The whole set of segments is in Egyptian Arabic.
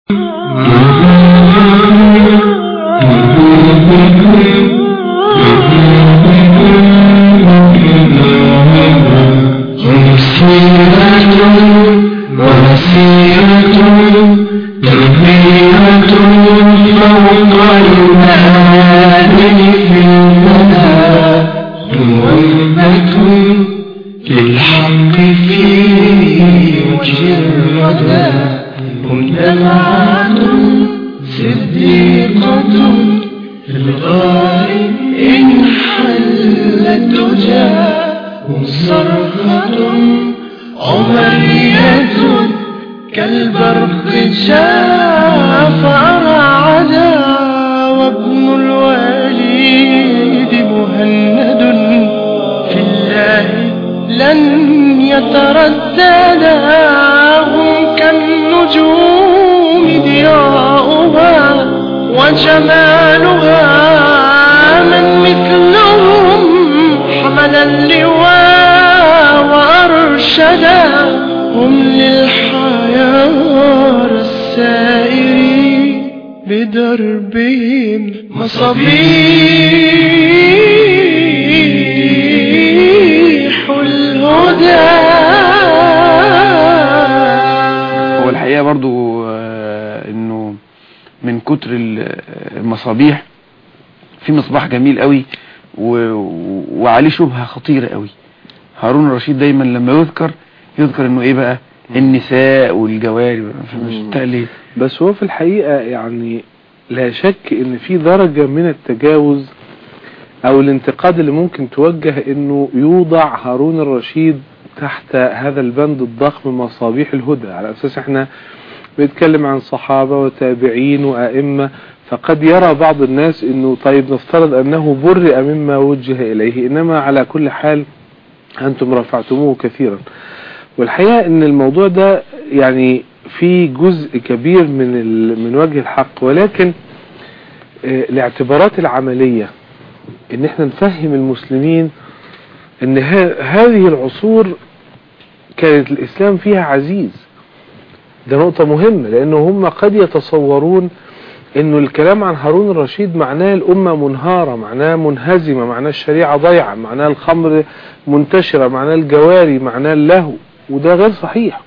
للحق في وجه الردى هم دمعة صديقة في الغار إن حلت تجاه هم صرخة عمرية كالبرق شاف رعدا وابن الوليد مهند في الله لن يترددا هم كالنجوم ضياؤها وجمالها من مثلهم حمل اللواء وأرشدا هم للحيار السائرين بدربهم مصابيح الهدى هو الحقيقة برضو آه، انه من كتر ال- المصابيح في مصباح جميل قوي و- و- وعليه شبهة خطيرة قوي هارون الرشيد دايما لما يذكر يذكر انه ايه بقى النساء والجواري فمش تقلي بس هو في الحقيقة يعني لا شك ان في درجة من التجاوز او الانتقاد اللي ممكن توجه انه يوضع هارون الرشيد تحت هذا البند الضخم مصابيح الهدى على اساس احنا بيتكلم عن صحابة وتابعين وائمة فقد يرى بعض الناس انه طيب نفترض انه برئ مما وجه اليه انما على كل حال انتم رفعتموه كثيرا والحقيقة ان الموضوع ده يعني في جزء كبير من ال- من وجه الحق ولكن آه، الاعتبارات العملية ان احنا نفهم المسلمين ان ها- هذه العصور كانت الاسلام فيها عزيز ده نقطة مهمة لانه هم قد يتصورون انه الكلام عن هارون الرشيد معناه الامة منهارة معناه منهزمة معناه الشريعة ضيعة معناه الخمر منتشرة معناه الجواري معناه اللهو وده غير صحيح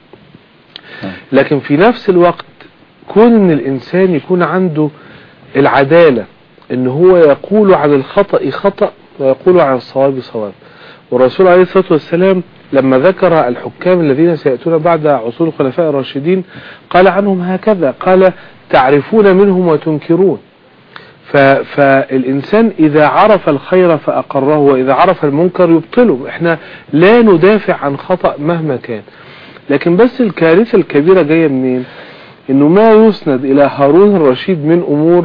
لكن في نفس الوقت كون ان الانسان يكون عنده العدالة ان هو يقول عن الخطأ خطأ ويقول عن الصواب صواب والرسول عليه الصلاة والسلام لما ذكر الحكام الذين سيأتون بعد عصور الخلفاء الراشدين قال عنهم هكذا قال تعرفون منهم وتنكرون ف- فالإنسان إذا عرف الخير فأقره وإذا عرف المنكر يبطله احنا لا ندافع عن خطأ مهما كان لكن بس الكارثة الكبيرة جاية منين انه ما يسند الى هارون الرشيد من امور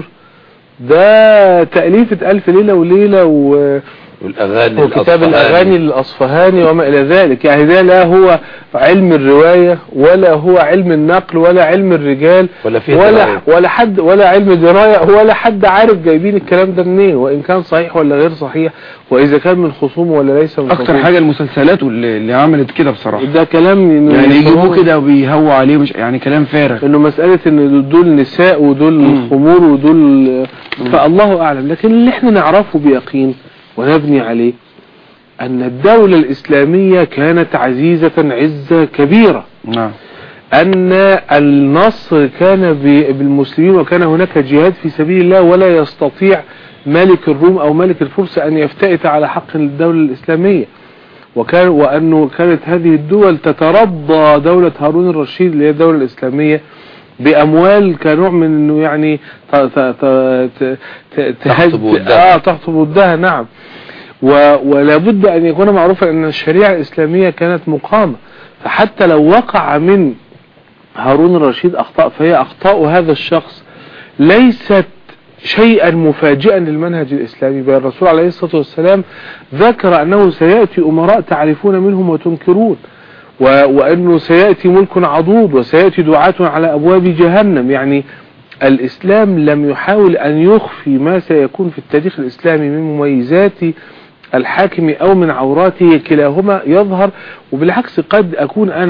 ده تأليفة ألف ليلة وليلة و... والأغاني وكتاب الأصفهاني. الأغاني الأصفهاني وما إلى ذلك يعني ده لا هو علم الرواية ولا هو علم النقل ولا علم الرجال ولا فيه ولا دراية. ولا حد ولا علم دراية ولا حد عارف جايبين الكلام ده منين وإن كان صحيح ولا غير صحيح وإذا كان من خصومه ولا ليس من اكتر خصومه. حاجة المسلسلات اللي اللي عملت كده بصراحة ده كلام إنه يعني يجيبوه يصوروه- كده وبيهووا عليه مش يعني كلام فارغ انه مسألة ان دول نساء ودول مم. خمور ودول فالله اعلم لكن اللي احنا نعرفه بيقين ونبني عليه ان الدولة الاسلامية كانت عزيزة عزة كبيرة نعم ان النصر كان ب- بالمسلمين وكان هناك جهاد في سبيل الله ولا يستطيع ملك الروم او ملك الفرس ان يفتئت على حق الدولة الاسلامية وكان وانه كانت هذه الدول تترضى دولة هارون الرشيد اللي هي الدولة الاسلامية باموال كنوع من انه يعني ت- ت- ت- ت- ت- تحطب تهد- ودها. اه تحطب ودها نعم و- ولا بد ان يكون معروفا ان الشريعة الاسلامية كانت مقامة فحتى لو وقع من هارون الرشيد اخطاء فهي اخطاء هذا الشخص ليست شيئا مفاجئا للمنهج الاسلامي بل الرسول عليه الصلاة والسلام ذكر انه سيأتي امراء تعرفون منهم وتنكرون و... وانه سيأتي ملك عضوض وسيأتي دعاة على ابواب جهنم يعني الاسلام لم يحاول ان يخفي ما سيكون في التاريخ الاسلامي من مميزات الحاكم او من عوراته كلاهما يظهر وبالعكس قد اكون انا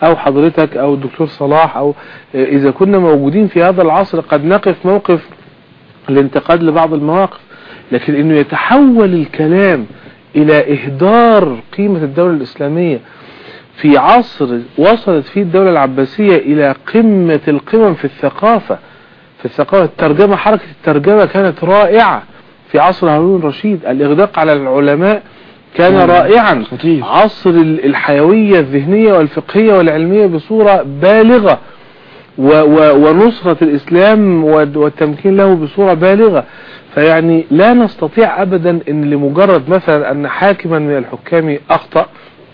او حضرتك او الدكتور صلاح او آه، اذا كنا موجودين في هذا العصر قد نقف موقف الانتقاد لبعض المواقف لكن انه يتحول الكلام الى اهدار قيمة الدولة الاسلامية في عصر وصلت فيه الدولة العباسية الى قمة القمم في الثقافة في الثقافة الترجمة حركة الترجمة كانت رائعة في عصر هارون الرشيد الإغداق على العلماء كان مم. رائعا خطير. عصر ال- الحيوية الذهنية والفقهية والعلمية بصورة بالغة و و ونصرة الإسلام والد- والتمكين له بصورة بالغة فيعني لا نستطيع أبدا أن لمجرد مثلا أن حاكما من الحكام أخطأ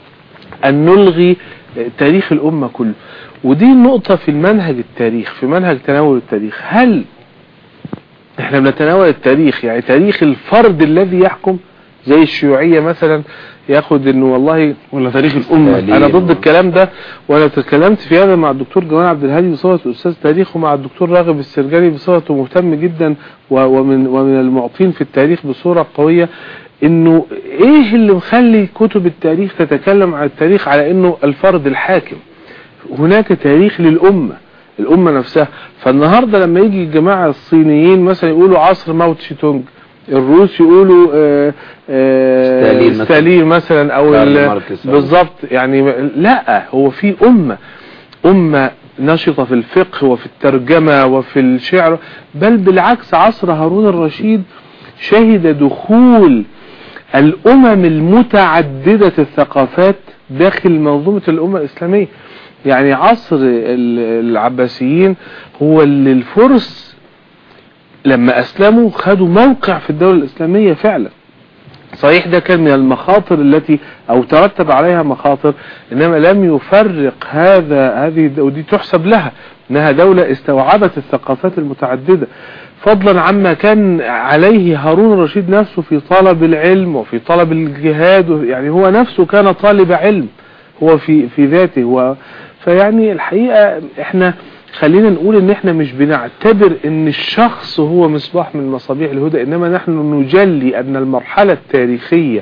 أن نلغي تاريخ الأمة كله ودي النقطة في المنهج التاريخ في منهج تناول التاريخ هل احنا بنتناول التاريخ يعني تاريخ الفرد الذي يحكم زي الشيوعية مثلا ياخد انه والله ولا تاريخ الأمة ستالين. انا ضد الكلام ده وانا تكلمت في هذا مع الدكتور جمال عبد الهادي بصفته استاذ تاريخ ومع الدكتور راغب السرجاني بصفته مهتم جدا و- ومن ومن المعطين في التاريخ بصورة قوية انه ايه اللي مخلي كتب التاريخ تتكلم عن التاريخ على انه الفرد الحاكم هناك تاريخ للأمة الأمة نفسها فالنهاردة لما يجي الجماعة الصينيين مثلا يقولوا عصر ماو تشي تونج الروس يقولوا آه، آه، ستالين مثلاً. ستالين مثلا او كارل ال- ماركس أو- بالظبط يعني لا هو في أمة أمة نشطة في الفقه وفي الترجمة وفي الشعر بل بالعكس عصر هارون الرشيد شهد دخول الأمم المتعددة الثقافات داخل منظومة الأمة الإسلامية يعني عصر ال- العباسيين هو اللي الفرس لما أسلموا خدوا موقع في الدولة الإسلامية فعلا صحيح ده كان من المخاطر التي او ترتب عليها مخاطر انما لم يفرق هذا هذه ودي تحسب لها انها دولة استوعبت الثقافات المتعددة فضلا عما كان عليه هارون الرشيد نفسه في طلب العلم وفي طلب الجهاد يعني هو نفسه كان طالب علم هو في في ذاته و فيعني الحقيقة احنا خلينا نقول ان احنا مش بنعتبر ان الشخص هو مصباح من مصابيح الهدى انما نحن نجلي ان المرحلة التاريخية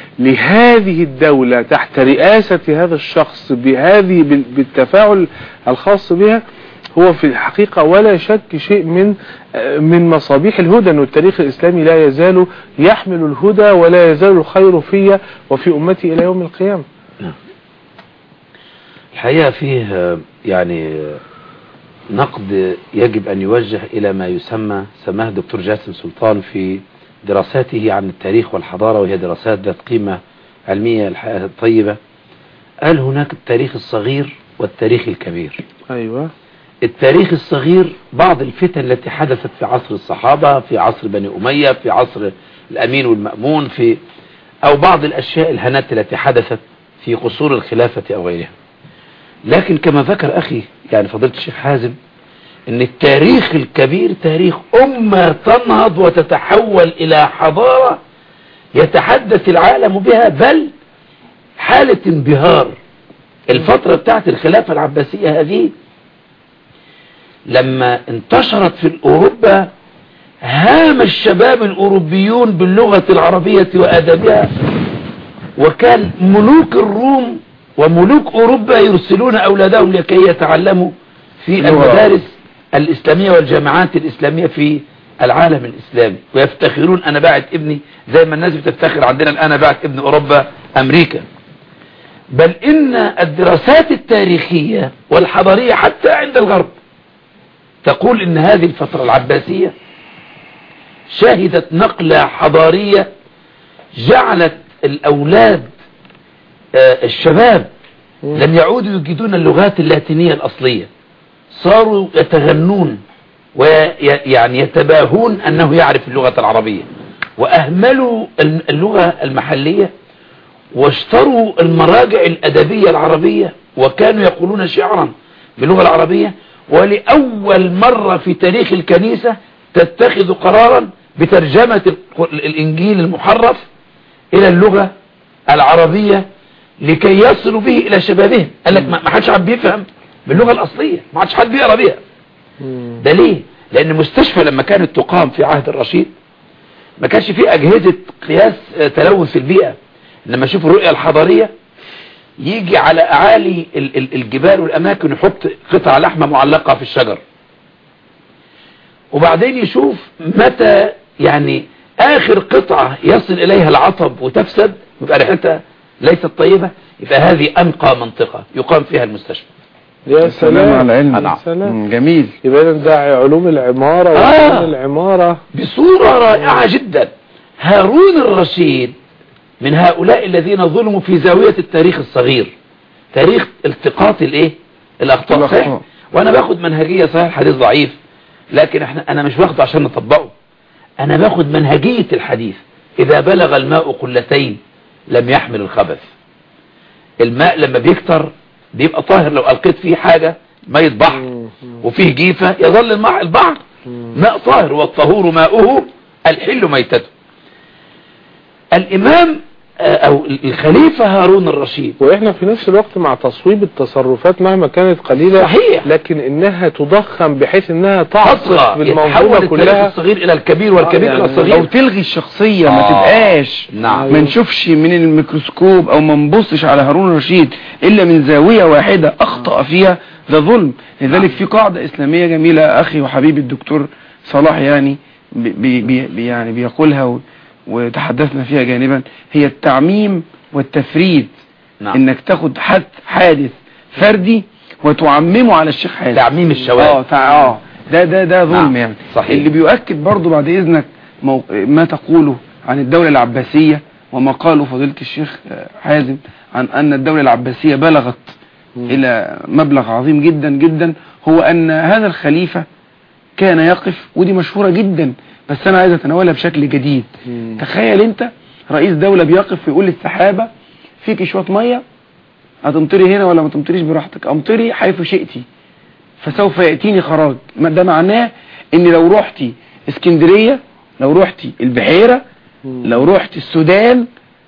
لهذه الدولة تحت رئاسة هذا الشخص بهذه بال- بالتفاعل الخاص بها هو في الحقيقة ولا شك شيء من آه، من مصابيح الهدى أن التاريخ الإسلامي لا يزال يحمل الهدى ولا يزال الخير في وفي أمتي إلى يوم القيامة الحقيقة فيه آه، يعني آه، نقد يجب أن يوجه إلى ما يسمى سماه الدكتور جاسم سلطان في دراساته عن التاريخ والحضارة وهي دراسات ذات قيمة علمية الحقيقة طيبة قال هناك التاريخ الصغير والتاريخ الكبير أيوة التاريخ الصغير بعض الفتن التي حدثت في عصر الصحابة في عصر بني أمية في عصر الأمين والمأمون في أو بعض الأشياء الهنات التي حدثت في قصور الخلافة أو غيرها لكن كما ذكر أخي يعني فضيلة الشيخ حازم أن التاريخ الكبير تاريخ أمة تنهض وتتحول إلى حضارة يتحدث العالم بها بل حالة انبهار الفترة بتاعت الخلافة العباسية هذه لما انتشرت في أوروبا هام الشباب الأوروبيون باللغة العربية وأدبها وكان ملوك الروم وملوك أوروبا يرسلون أولادهم لكي يتعلموا في اللغة. المدارس الإسلامية والجامعات الإسلامية في العالم الإسلامي ويفتخرون أنا باعت ابني زي ما الناس بتفتخر عندنا الآن أنا باعت ابن أوروبا أمريكا بل إن الدراسات التاريخية والحضارية حتى عند الغرب تقول إن هذه الفترة العباسية شهدت نقلة حضارية جعلت الأولاد آه، الشباب لم يعودوا يجدون اللغات اللاتينية الأصلية صاروا يتغنون ويعني يتباهون أنه يعرف اللغة العربية وأهملوا اللغة المحلية واشتروا المراجع الأدبية العربية وكانوا يقولون شعرا باللغة العربية ولأول مرة في تاريخ الكنيسة تتخذ قرارا بترجمة الق- الإنجيل المحرف إلى اللغة العربية لكي يصلوا به إلى شبابهم قال لك ما ما حدش حد بيفهم باللغة الأصلية ما حدش حد بيقرأ بيها ده ليه لأن المستشفى لما كانت تقام في عهد الرشيد ما كانش فيه أجهزة قياس آه، تلوث البيئة لما شوفوا الرؤية الحضارية يجي على اعالي ال- ال- الجبال والاماكن يحط قطع لحمة معلقة في الشجر وبعدين يشوف متى يعني اخر قطعة يصل اليها العطب وتفسد يبقى ريحتها ليست طيبة يبقى هذه انقى منطقة يقام فيها المستشفى يا سلام على العلم يا سلام مم، جميل يبقى إذن ده علوم العمارة آه. وعلوم العمارة بصورة رائعة جدا هارون الرشيد من هؤلاء الذين ظلموا في زاوية التاريخ الصغير تاريخ التقاط الايه الاخطاء الأخطاء. صحيح وانا باخد منهجية صحيح الحديث ضعيف لكن احنا انا مش باخده عشان نطبقه انا باخد منهجية الحديث اذا بلغ الماء قلتين لم يحمل الخبث الماء لما بيكتر بيبقى طاهر لو القيت فيه حاجة مية بحر وفيه جيفة يظل الماء البحر ماء طاهر والطهور ماؤه الحل ميتته الامام آه، او الخليفة هارون الرشيد واحنا في نفس الوقت مع تصويب التصرفات مهما كانت قليلة صحيح. لكن انها تضخم بحيث انها تطغى تعصف يتحول بالمنظومة التاريخ كلها الصغير الى الكبير والكبير آه، الى يعني او الصغير تلغي الشخصية ما آه. تبقاش نعم ما نشوفش من الميكروسكوب او ما نبصش على هارون الرشيد الا من زاوية واحدة اخطأ فيها ده ظلم لذلك في قاعدة اسلامية جميلة اخي وحبيبي الدكتور صلاح يعني بي بي بي يعني بيقولها و- وتحدثنا فيها جانبا هي التعميم والتفريد نعم انك تاخد حد حادث فردي وتعممه على الشيخ حازم تعميم اه الشواذ تع... اه ده ده ده ظلم نعم، يعني صحيح. اللي بيؤكد برضو بعد اذنك مو... ما تقوله عن الدولة العباسية وما قاله فضيلة الشيخ آه، حازم عن ان الدولة العباسية بلغت الى مبلغ عظيم جدا جدا هو ان هذا الخليفة كان يقف ودي مشهورة جدا بس انا عايز اتناولها بشكل جديد مم. تخيل انت رئيس دولة بيقف ويقول للسحابة فيك شوية مية هتمطري هنا ولا ما تمطريش براحتك امطري حيث شئتي فسوف يأتيني خراج ما ده معناه ان لو رحتي اسكندرية لو رحتي البحيرة لو رحتي السودان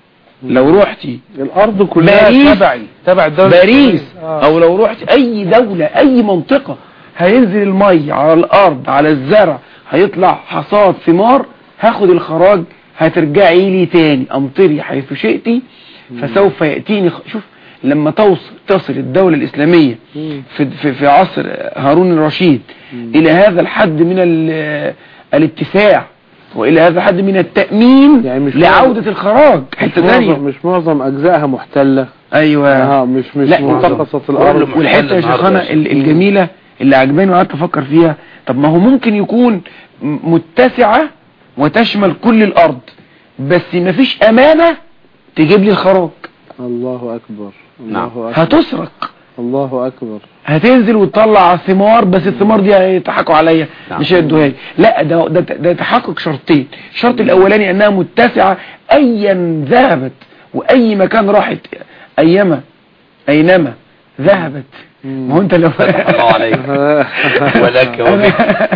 لو رحتي الارض كلها باريس. تبعي تبع الدولة باريس آه. او لو رحت اي دولة اي منطقة هينزل المي على الارض على الزرع هيطلع حصاد ثمار هاخد الخراج هترجعي لي تاني امطري حيث شئتي فسوف يأتيني خ... شوف لما توصل تصل الدولة الإسلامية مم. في, في, في عصر هارون الرشيد إلى هذا الحد من ال- الاتساع وإلى هذا الحد من التأمين يعني مش لعودة الخراج مش حتة ثانية معظم, مش معظم اجزائها محتلة أيوة اه مش مش لا، منتقصة كله الارض محتل والحته يا النهاردة شيخانا يا شيخ. ال- الجميله اللي عجباني وقعدت افكر فيها طب ما هو ممكن يكون م- متسعه وتشمل كل الارض بس ما فيش امانه تجيب لي الخراج الله اكبر نعم. الله اكبر هتسرق الله اكبر هتنزل وتطلع ثمار بس الثمار دي هيضحكوا عليا نعم. مش هيدوها لي لا ده ده ده تحقق شرطين الشرط الاولاني انها متسعه ايا ذهبت واي مكان راحت ايما اينما ذهبت ما هو انت لو فتح الله عليك ولك وبك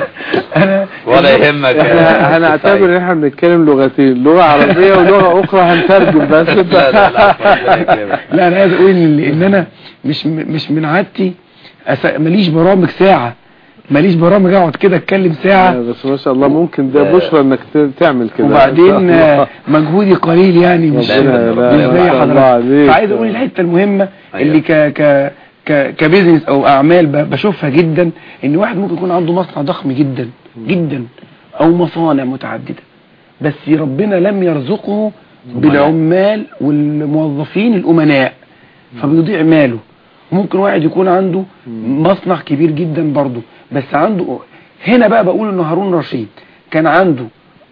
انا ولا يهمك احنا هنعتبر ان احنا بنتكلم لغتين لغة عربية ولغة اخرى هنترجم بس لا لا لا ربنا يكرمك. لا انا عايز اقول ان ان انا مش مش من عادتي أس- ماليش برامج ساعه ماليش برامج اقعد كده اتكلم ساعه بس ما شاء الله ممكن ده بشرى انك ت- تعمل كده وبعدين آه، مجهودي قليل يعني مش ربنا- لا، مش ما زي شاء الله حضرتك عليك. فعايز اقول الحته المهمه أيوة. اللي ك ك ك كبزنس او اعمال ب- بشوفها جدا ان واحد ممكن يكون عنده مصنع ضخم جدا جدا او مصانع متعدده بس ربنا لم يرزقه بالعمال والموظفين الامناء فبيضيع ماله ممكن واحد يكون عنده مصنع كبير جدا برضه بس عنده هنا بقى بقول ان هارون رشيد كان عنده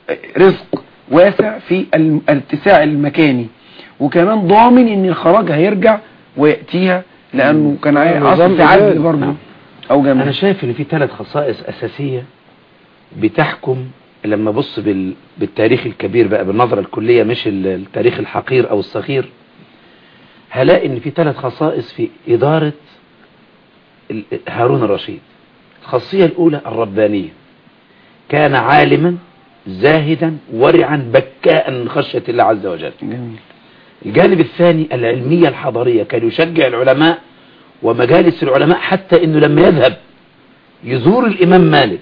رزق واسع في ال- الاتساع المكاني وكمان ضامن ان الخراج هيرجع ويأتيها لانه كان عاي- نظام عصر في عدل إداري. برضه نعم. او انا جمال شايف ان في ثلاث خصائص اساسية بتحكم لما ابص بال... بالتاريخ الكبير بقى بالنظرة الكلية مش ال- التاريخ الحقير او الصغير هلاقي ان في ثلاث خصائص في ادارة ال- هارون الرشيد الخاصية الاولى الربانية كان عالما زاهدا ورعا بكاء من خشية الله عز وجل جميل الجانب الثاني العلمية الحضارية كان يشجع العلماء ومجالس العلماء حتى انه لما يذهب يزور الامام مالك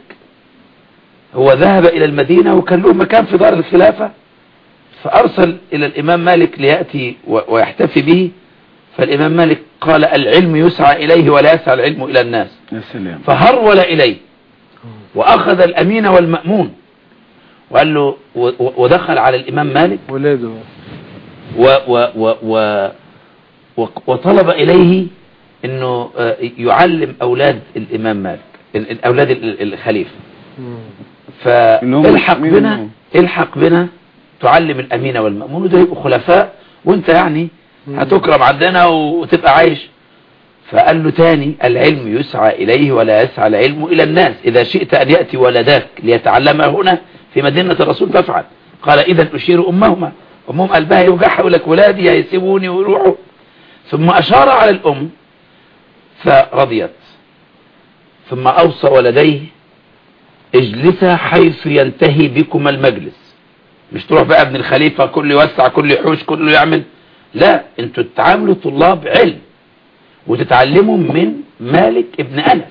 هو ذهب الى المدينة وكان له مكان في دار الخلافة فارسل الى الامام مالك ليأتي و- ويحتفي به فالإمام مالك قال العلم يسعى إليه ولا يسعى العلم إلى الناس يا سلام فهرول إليه وأخذ الأمين والمأمون وقال له و- و- ودخل على الإمام مالك ولاده و و و و و وطلب إليه أنه آه، يعلم أولاد الإمام مالك ال- ال- أولاد ال- ال- الخليفة اللي هم فالحق مين بنا هم؟ الحق بنا تعلم الأمين والمأمون وده يبقوا خلفاء وانت يعني هتكرم عندنا وتبقى عايش فقال له تاني العلم يسعى إليه ولا يسعى العلم إلى الناس إذا شئت أن يأتي ولداك ليتعلم هنا في مدينة الرسول فافعل قال إذا أشير أمهما أمهم قلبها يوجعها يقول لك ولادي هيسيبوني ويروحوا ثم أشار على الأم فرضيت ثم أوصى ولديه اجلسا حيث ينتهي بكما المجلس مش تروح بقى ابن الخليفة كل يوسع كل يحوش كله يعمل لا انتوا تتعاملوا طلاب علم وتتعلموا من مالك ابن أنس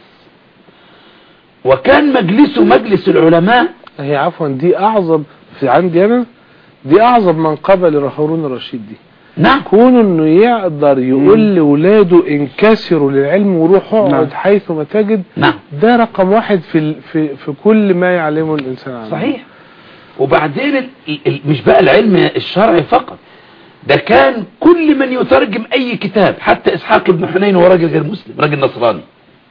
وكان مجلسه مجلس العلماء هي عفوا دي اعظم في عندي انا دي اعظم منقبة لهارون الرشيد دي نعم كون انه يقدر يقول لاولاده انكسروا للعلم وروحوا نعم. اقعد حيث ما تجد نعم ده رقم واحد في ال- في في كل ما يعلمه الانسان عنه صحيح وبعدين ال- ال- مش بقى العلم الشرعي فقط ده كان كل من يترجم اي كتاب حتى اسحاق بن حنين هو راجل غير مسلم راجل نصراني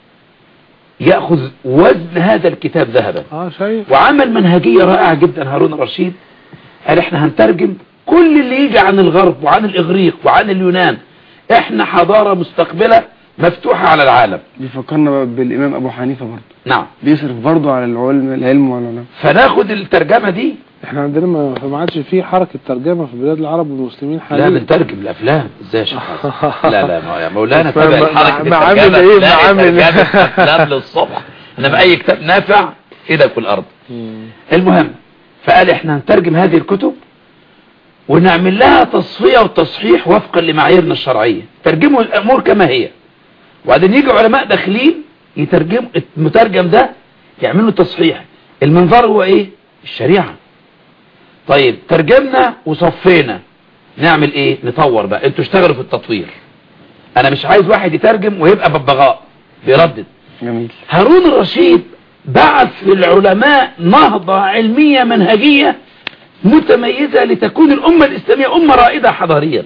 يأخذ وزن هذا الكتاب ذهبا اه شايف وعمل منهجية رائعة جدا هارون الرشيد قال احنا هنترجم كل اللي يجي عن الغرب وعن الاغريق وعن اليونان احنا حضارة مستقبلة مفتوحة على العالم بيفكرنا بالإمام أبو حنيفة برضه نعم بيصرف برضه على العلم العلم والعلماء فناخد الترجمة دي احنا عندنا ما ما عادش في حركة ترجمة في بلاد العرب والمسلمين لا حاليا بنترجم الافلام ازاي يا شيخ حسن؟ لا لا ما- يا مولانا ما- تابع ما- الحركه ما عامل الترجمة. ايه؟ لا، ما عامل ايه؟ ترجمة افلام للصبح انما اي كتاب نافع ايدك في الارض المهم فقال احنا هنترجم هذه الكتب ونعمل لها تصفية وتصحيح وفقا لمعاييرنا الشرعية ترجموا الامور كما هي وبعدين يجي علماء داخلين يترجموا المترجم ده يعملوا تصحيح المنظر هو ايه الشريعة طيب ترجمنا وصفينا نعمل ايه نطور بقى انتوا اشتغلوا في التطوير انا مش عايز واحد يترجم ويبقى ببغاء بيردد جميل هارون الرشيد بعث في العلماء نهضة علمية منهجية متميزة لتكون الأمة الإسلامية أمة رائدة حضاريا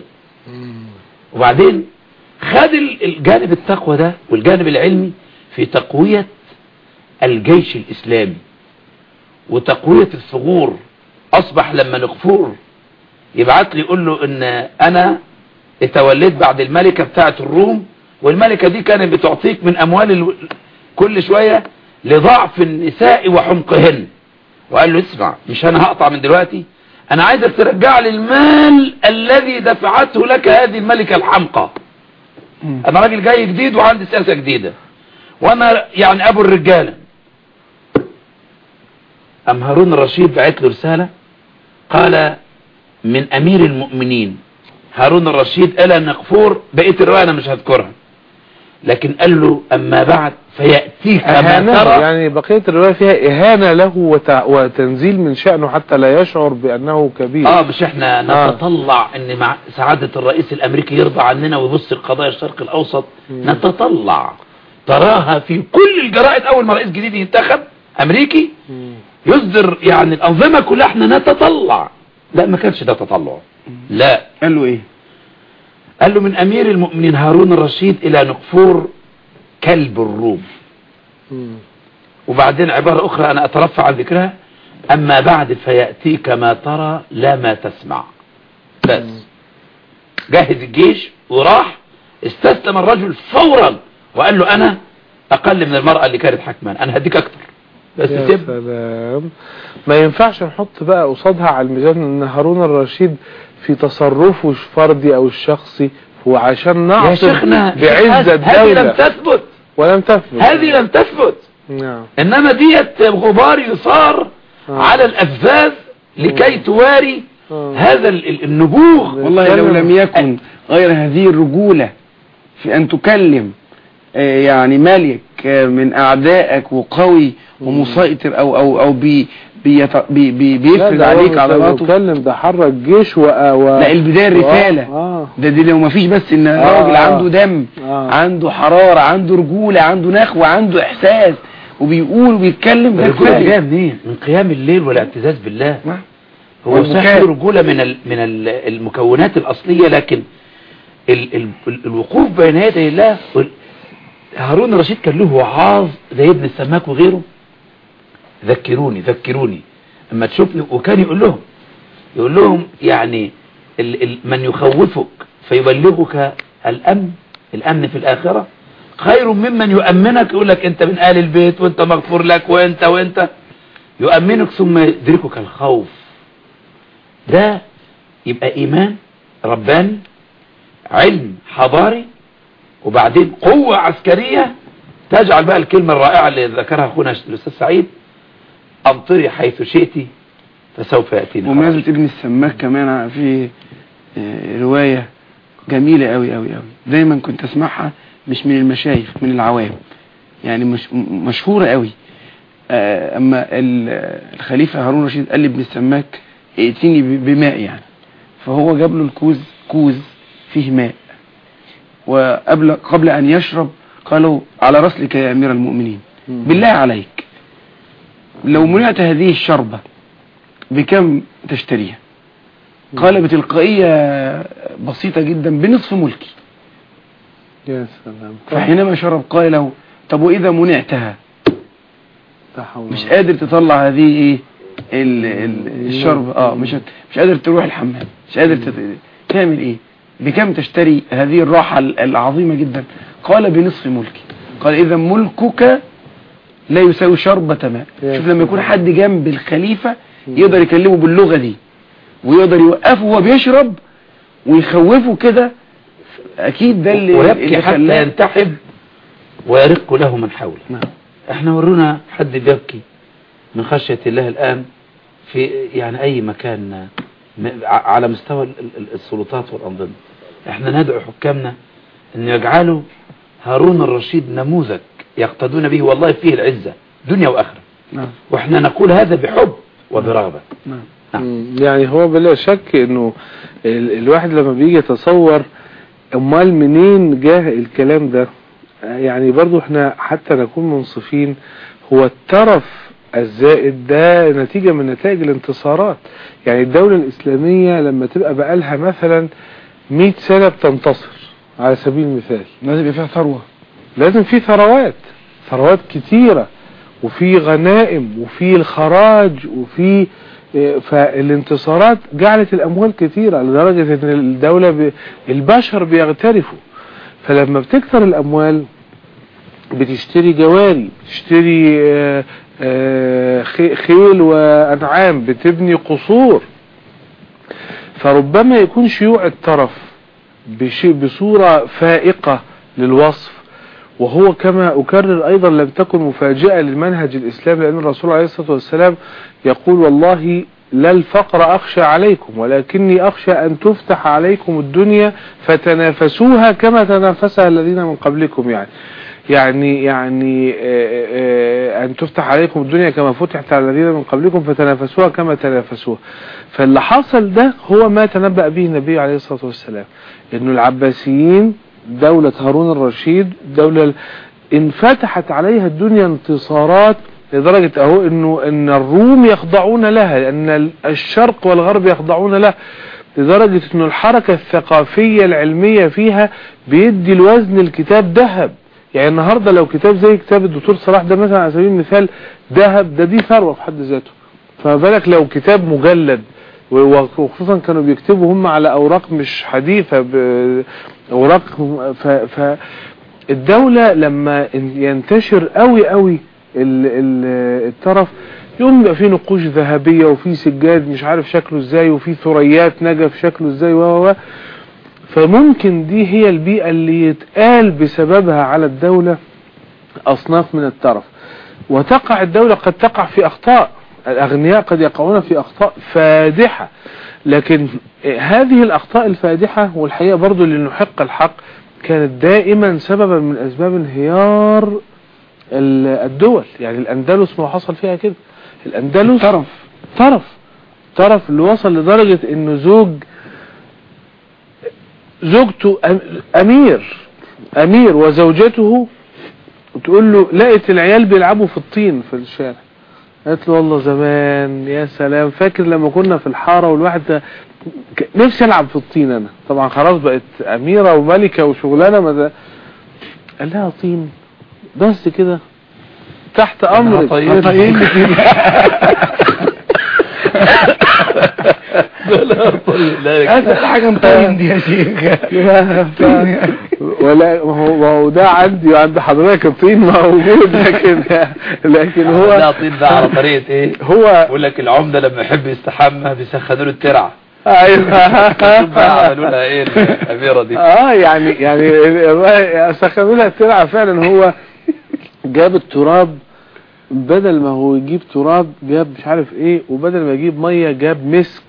وبعدين خد ال- الجانب التقوى ده والجانب العلمي في تقوية الجيش الإسلامي وتقوية الثغور أصبح لما نغفور يبعت لي يقول له إن أنا اتوليت بعد الملكة بتاعة الروم والملكة دي كانت بتعطيك من أموال ال... كل شوية لضعف النساء وحمقهن وقال له اسمع مش أنا هقطع من دلوقتي أنا عايزك ترجع لي المال الذي دفعته لك هذه الملكة الحمقى أنا راجل جاي جديد وعندي سياسة جديدة وأنا يعني أبو الرجالة أم هارون الرشيد بعت له رسالة قال من أمير المؤمنين هارون الرشيد إلى نقفور بقية الرواية أنا مش هذكرها لكن قال له أما بعد فيأتيك ما إهانة ترى يعني بقية الرواية فيها إهانة له وتع... وتنزيل من شأنه حتى لا يشعر بأنه كبير اه مش احنا آه. نتطلع ان مع سعادة الرئيس الامريكي يرضى عننا ويبص لقضايا الشرق الاوسط نتطلع تراها في كل الجرائد اول ما رئيس جديد ينتخب امريكي مم. يصدر يعني الانظمة كلها احنا نتطلع لا ما كانش ده تطلع لا قال له ايه قال له من امير المؤمنين هارون الرشيد الى نقفور كلب الروم مم. وبعدين عبارة اخرى انا اترفع عن ذكرها اما بعد فيأتيك ما ترى لا ما تسمع بس جهز الجيش وراح استسلم الرجل فورا وقال له انا اقل من المرأة اللي كانت حكمان انا هديك اكتر بس يا سيب سلام ما ينفعش نحط بقى قصادها على الميزان ان هارون الرشيد في تصرفه الفردي او الشخصي هو عشان يا نعطف شيخنا بعز هذه لم الدولة تثبت ولم تثبت هذه لم تثبت نعم انما ديت غبار يصار آه. على الافذاذ لكي تواري آه. هذا ال- ال- النبوغ والله لو لم يكن غير هذه الرجولة في أن تكلم آه، يعني ملك آه، من أعدائك وقوي ومسيطر أو أو أو بي بيت... بي... بي... لا، بيفرض ده هو عليك مش عضلاته بيتكلم ده حرك جيش و... و... لا البداية الرسالة اه ده دي لو ما فيش بس ان آه. راجل عنده دم آه. عنده حرارة عنده رجولة عنده نخوة عنده احساس وبيقول وبيتكلم ده الرجولة كفاية جاية منين من قيام الليل والاعتزاز بالله نعم. هو والبكاء. صحيح رجولة من ال من ال المكونات الأصلية لكن ال ال ال الوقوف بين يدي الله وال- هارون الرشيد كان له وعاظ زي ابن السماك وغيره ذكروني ذكروني اما تشوفني وكان يقول لهم يقول لهم يعني ال ال من يخوفك فيبلغك الأمن الأمن في الآخرة خير ممن يؤمنك يقول لك انت من آل البيت وانت مغفور لك وانت وانت يؤمنك ثم يدركك الخوف ده يبقى إيمان رباني علم حضاري وبعدين قوة عسكرية تجعل بقى الكلمة الرائعة اللي ذكرها أخونا الأستاذ سعيد أمطري حيث شئت فسوف يأتينا ومناسبة ابن السماك كمان في آه، رواية جميلة قوي قوي قوي دايما كنت اسمعها مش من المشايخ من العوام يعني مش م- مشهورة قوي آه، اما ال- الخليفة هارون رشيد قال لابن السماك ائتيني ب- بماء يعني فهو جاب له الكوز كوز فيه ماء وقبل قبل ان يشرب قالوا على رسلك يا امير المؤمنين بالله عليك لو منعت هذه الشربة بكم تشتريها قال بتلقائية بسيطة جدا بنصف ملكي يا سلام فحينما شرب قال له طب وإذا منعتها تحول مش قادر تطلع هذه ايه ال ال الشرب اه مش هت- مش قادر تروح الحمام مش قادر تت- تعمل ايه بكم تشتري هذه الراحة ال- العظيمة جدا قال بنصف ملكي قال اذا ملكك لا يساوي شربة ماء يا شوف لما يكون سلام. حد جنب الخليفة يقدر يكلمه باللغة دي ويقدر يوقفه وهو بيشرب ويخوفه كده اكيد ده اللي ويبكي اللي حتى خلاه- ينتحب ويرق له من حوله نعم احنا ورونا حد بيبكي من خشية الله الآن في يعني أي مكان م- ع- على مستوى ال- ال- السلطات والأنظمة احنا ندعو حكامنا أن يجعلوا هارون الرشيد نموذج يقتدون به والله فيه العزة دنيا وآخرة نعم واحنا نقول هذا بحب وبرغبة نعم مم. يعني هو بلا شك انه ال الواحد لما بيجي يتصور امال منين جاه الكلام ده آه، يعني برضو احنا حتى نكون منصفين هو الترف الزائد ده نتيجة من نتائج الانتصارات يعني الدولة الإسلامية لما تبقى بقالها مثلا 100 سنة بتنتصر على سبيل المثال لازم يبقى فيها ثروة لازم في ثروات ثروات كتيرة وفي غنائم وفي الخراج وفي إيه، فالانتصارات جعلت الأموال كتيرة لدرجة أن الدولة ب... البشر بيغترفوا فلما بتكثر الأموال بتشتري جواري بتشتري آه، آه، خي- خيل وأنعام بتبني قصور فربما يكون شيوع الترف بشيء بصورة فائقة للوصف وهو كما أكرر أيضا لم تكن مفاجئة للمنهج الإسلامي لأن الرسول عليه الصلاة والسلام يقول والله لا الفقر أخشى عليكم ولكني أخشى أن تفتح عليكم الدنيا فتنافسوها كما تنافسها الذين من قبلكم يعني يعني يعني آه، آه، أن تفتح عليكم الدنيا كما فتحت على الذين من قبلكم فتنافسوها كما تنافسوها فاللي حصل ده هو ما تنبأ به النبي عليه الصلاة والسلام انه العباسيين دولة هارون الرشيد دولة انفتحت عليها الدنيا انتصارات لدرجة اهو انه ان الروم يخضعون لها لان الشرق والغرب يخضعون لها لدرجة انه الحركة الثقافية العلمية فيها بيدي الوزن الكتاب ذهب يعني النهاردة لو كتاب زي كتاب الدكتور صلاح ده مثلا على سبيل المثال ذهب ده دي ثروة في حد ذاته فما بالك لو كتاب مجلد وخصوصا كانوا بيكتبوا هم على اوراق مش حديثة ب- اوراق ف, ف الدولة لما ينتشر قوي قوي ال- ال- الترف يوم يبقى فيه نقوش ذهبية وفي سجاد مش عارف شكله ازاي وفي ثريات نجف شكله ازاي و و و. فممكن دي هي البيئة اللي يتقال بسببها على الدولة أصناف من الترف وتقع الدولة قد تقع في أخطاء الأغنياء قد يقعون في أخطاء فادحة لكن هذه الأخطاء الفادحة والحقيقة برضو لنحق الحق كانت دائما سببا من أسباب انهيار ال- الدول يعني الأندلس ما حصل فيها كده الأندلس طرف طرف طرف اللي وصل لدرجة انه زوج زوجته أم- امير امير وزوجته تقول له لقيت العيال بيلعبوا في الطين في الشارع قالت له والله زمان يا سلام فاكر لما كنا في الحارة والواحد ده- ك- نفسي العب في الطين انا طبعا خلاص بقت اميرة وملكة وشغلانة ما ده قال لها طين بس كده تحت امرك هطير. هطير لك لا اسهل حاجه نطين دي يا شيخ ولا ما هو ما هو ده عندي وعند حضرتك الطين موجود لكن لكن لا هو طين ده على طريقة ايه هو بقول لك العمدة لما يحب يستحمى بيسخنوا له الترعة ايوه شوف بقى عملوا لها ايه الأميرة دي اه يعني يعني سخنوا لها الترعه فعلا هو جاب التراب بدل ما هو يجيب تراب جاب مش عارف ايه وبدل ما يجيب ميه جاب مسك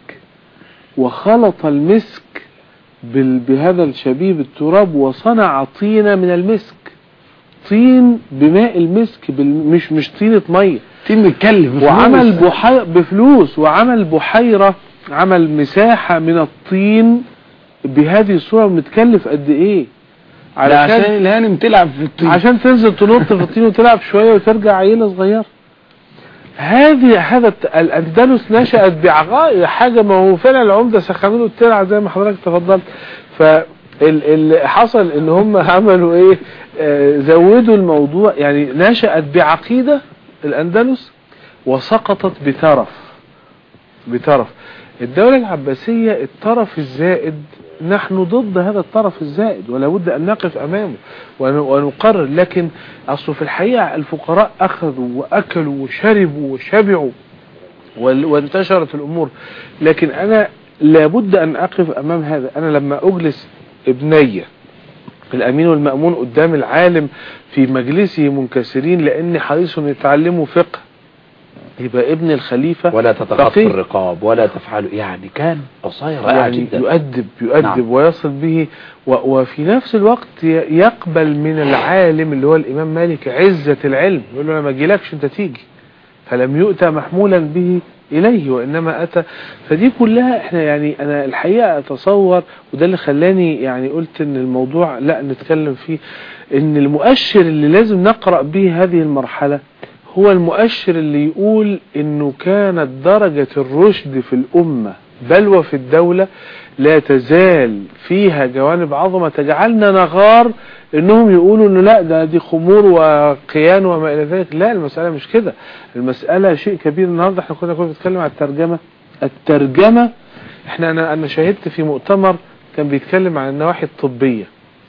وخلط المسك بال- بهذا الشبيب التراب وصنع طينة من المسك طين بماء المسك بال- مش مش طينة ميه تيم متكلف وعمل بحي... بفلوس وعمل بحيرة عمل مساحة من الطين بهذه الصورة متكلف قد ايه علشان علشان الهانم تلعب في الطين عشان تنزل تنط في الطين وتلعب شوية وترجع عيلة صغيرة هذه هذا الت- الأندلس نشأت بعقائد حاجة ما هو فعلا العمدة سخنوا له الترعة زي ما حضرتك تفضلت فاللي حصل ان هم عملوا ايه آه، زودوا الموضوع يعني نشأت بعقيدة الأندلس وسقطت بترف بترف الدولة العباسية الطرف الزائد نحن ضد هذا الطرف الزائد ولا بد أن نقف أمامه ون- ونقرر لكن أصل في الحقيقة الفقراء أخذوا وأكلوا وشربوا وشبعوا وال- وانتشرت الأمور لكن أنا لابد أن أقف أمام هذا أنا لما أجلس ابني الأمين والمأمون قدام العالم في مجلسه منكسرين لأن حريص يتعلموا فقه يبقى ابن الخليفة ولا تتخطوا فقيه. الرقاب ولا تفعلوا يعني كان عصاية رائعة يعني جدا يؤدب يؤدب نعم. ويصل به و وفي نفس الوقت ي- يقبل من العالم اللي هو الإمام مالك عزة العلم يقول له أنا ما أجيلكش أنت تيجي فلم يؤتى محمولا به إليه وإنما أتى فدي كلها إحنا يعني أنا الحقيقة أتصور وده اللي خلاني يعني قلت إن الموضوع لا نتكلم فيه إن المؤشر اللي لازم نقرأ به هذه المرحلة هو المؤشر اللي يقول إنه كانت درجة الرشد في الأمة بل وفي الدولة لا تزال فيها جوانب عظمة تجعلنا نغار انهم يقولوا انه لا ده دي خمور وقيان وما الى ذلك لا المسألة مش كده المسألة شيء كبير النهاردة احنا كنا كنا بنتكلم على الترجمة الترجمة احنا انا انا شاهدت في مؤتمر كان بيتكلم عن النواحي الطبية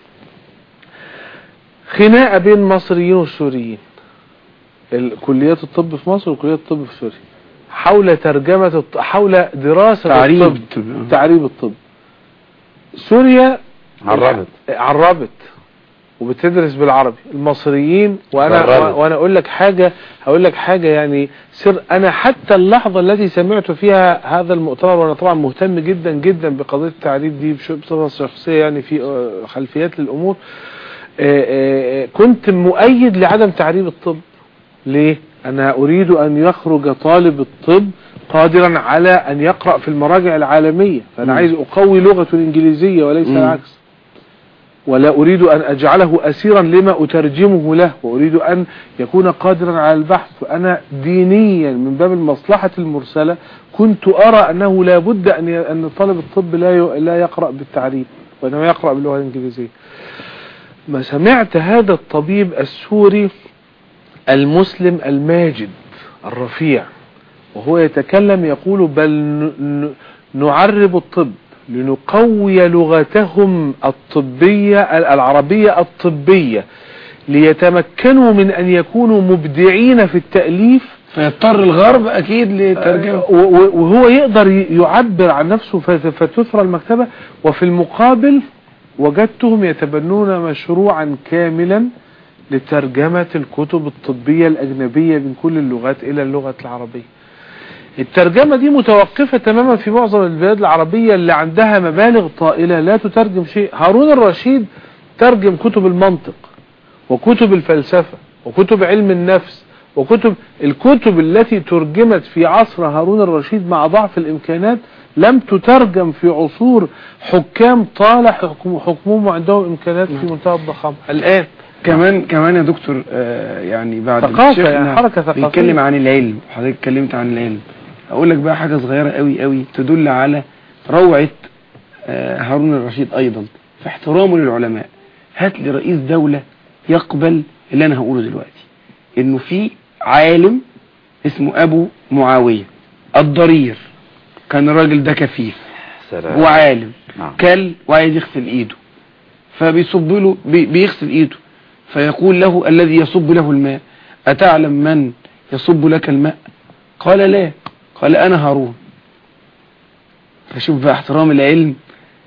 خناقة بين مصريين وسوريين ال- كليات الطب في مصر وكليات الطب في سوريا حول ترجمة الط... حول دراسة تعريب الطب الطب. تعريب الطب سوريا عربت عربت وبتدرس بالعربي المصريين وانا جربت. وانا اقول لك حاجه هقول لك حاجه يعني سر انا حتى اللحظه التي سمعت فيها هذا المؤتمر وانا طبعا مهتم جدا جدا بقضيه التعريب دي بش- بصفه شخصيه يعني في آه، خلفيات للامور آه، آه، كنت مؤيد لعدم تعريب الطب ليه انا اريد ان يخرج طالب الطب قادرا على ان يقرأ في المراجع العالمية فانا مم. عايز اقوي لغته الانجليزية وليس مم. العكس ولا اريد ان اجعله اسيرا لما اترجمه له واريد ان يكون قادرا على البحث فانا دينيا من باب المصلحة المرسلة كنت ارى انه لا بد ان ي- ان طالب الطب لا ي- لا يقرأ بالتعريب وانما يقرأ باللغة الانجليزية ما سمعت هذا الطبيب السوري المسلم الماجد الرفيع وهو يتكلم يقول بل ن- ن- نعرب الطب لنقوي لغتهم الطبية العربية الطبية ليتمكنوا من أن يكونوا مبدعين في التأليف فيضطر الغرب اكيد لترجمة و- و- وهو يقدر ي- يعبر عن نفسه فت- فتثرى المكتبة وفي المقابل وجدتهم يتبنون مشروعا كاملا لترجمة الكتب الطبية الأجنبية من كل اللغات إلى اللغة العربية الترجمة دي متوقفة تماما في معظم البلاد العربية اللي عندها مبالغ طائلة لا تترجم شيء هارون الرشيد ترجم كتب المنطق وكتب الفلسفة وكتب علم النفس وكتب الكتب التي ترجمت في عصر هارون الرشيد مع ضعف الامكانات لم تترجم في عصور حكام طال حكم حكمهم وعندهم امكانات في منتهى الضخامه الان كمان كمان يا دكتور آه يعني بعد ثقافة، الشيخنا يعني حركة ثقافية. بيتكلم عن العلم حضرتك اتكلمت عن العلم اقول لك بقى حاجة صغيرة قوي قوي تدل على روعة آه هارون الرشيد ايضا في احترامه للعلماء هات لي رئيس دولة يقبل اللي انا هقوله دلوقتي انه في عالم اسمه ابو معاوية الضرير كان الراجل ده كفيف سلام وعالم نعم. كل وعايز يغسل ايده فبيصب له بي- بيغسل ايده فيقول له الذي يصب له الماء أتعلم من يصب لك الماء قال لا قال أنا هارون فشوف بقى احترام العلم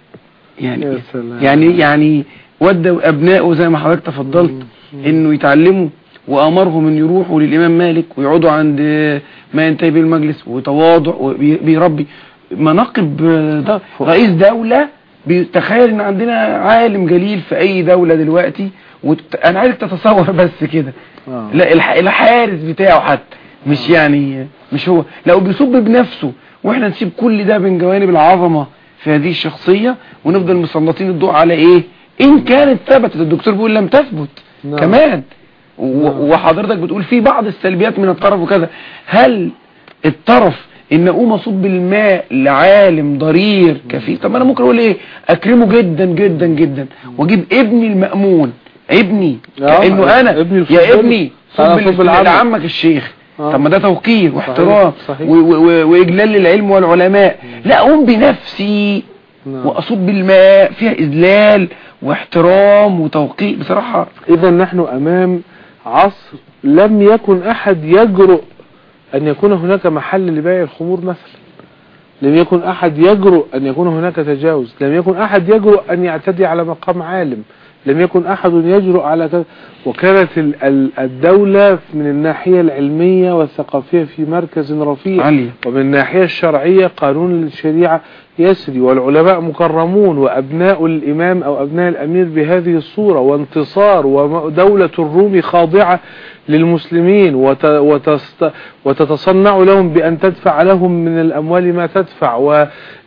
يعني يا سلام. يعني يعني ودوا أبنائه زي ما حضرتك تفضلت إنه يتعلموا وأمرهم إن يروحوا للإمام مالك ويقعدوا عند ما ينتهي به المجلس وتواضع وبيربي مناقب ده رئيس دولة بيتخيل ان عندنا عالم جليل في اي دولة دلوقتي وت... انا عايزك تتصور بس كده آه. لا الح... الحارس بتاعه حتى مش يعني مش هو لو بيصب بنفسه واحنا نسيب كل ده من جوانب العظمة في هذه الشخصية ونفضل مسلطين الضوء على ايه ان كانت ثبتت الدكتور بيقول لم تثبت نعم. كمان و... وحضرتك بتقول في بعض السلبيات من الطرف وكذا هل الطرف ان اقوم اصب الماء لعالم ضرير كفيف طب انا ممكن اقول ايه اكرمه جدا جدا جدا واجيب ابني المأمون ابني آه، كانه انا ابني الفضل. يا ابني أنا صب صب ال- العمل. لعمك الشيخ آه. طب ما ده توقير واحترام صحيح. و- و- و- واجلال للعلم والعلماء لا اقوم بنفسي نعم. واصب الماء فيها اذلال واحترام وتوقير بصراحة إذا نحن أمام عصر لم يكن أحد يجرؤ أن يكون هناك محل لبيع الخمور مثلا لم يكن أحد يجرؤ أن يكون هناك تجاوز لم يكن أحد يجرؤ أن يعتدي على مقام عالم لم يكن أحد يجرؤ على كذا وكانت ال- ال- الدولة من الناحية العلمية والثقافية في مركز رفيع عالية ومن الناحية الشرعية قانون الشريعة يسري والعلماء مكرمون وأبناء الإمام أو أبناء الأمير بهذه الصورة وانتصار ودولة الروم خاضعة للمسلمين وت- وتست- وتتصنع لهم بأن تدفع لهم من الأموال ما تدفع و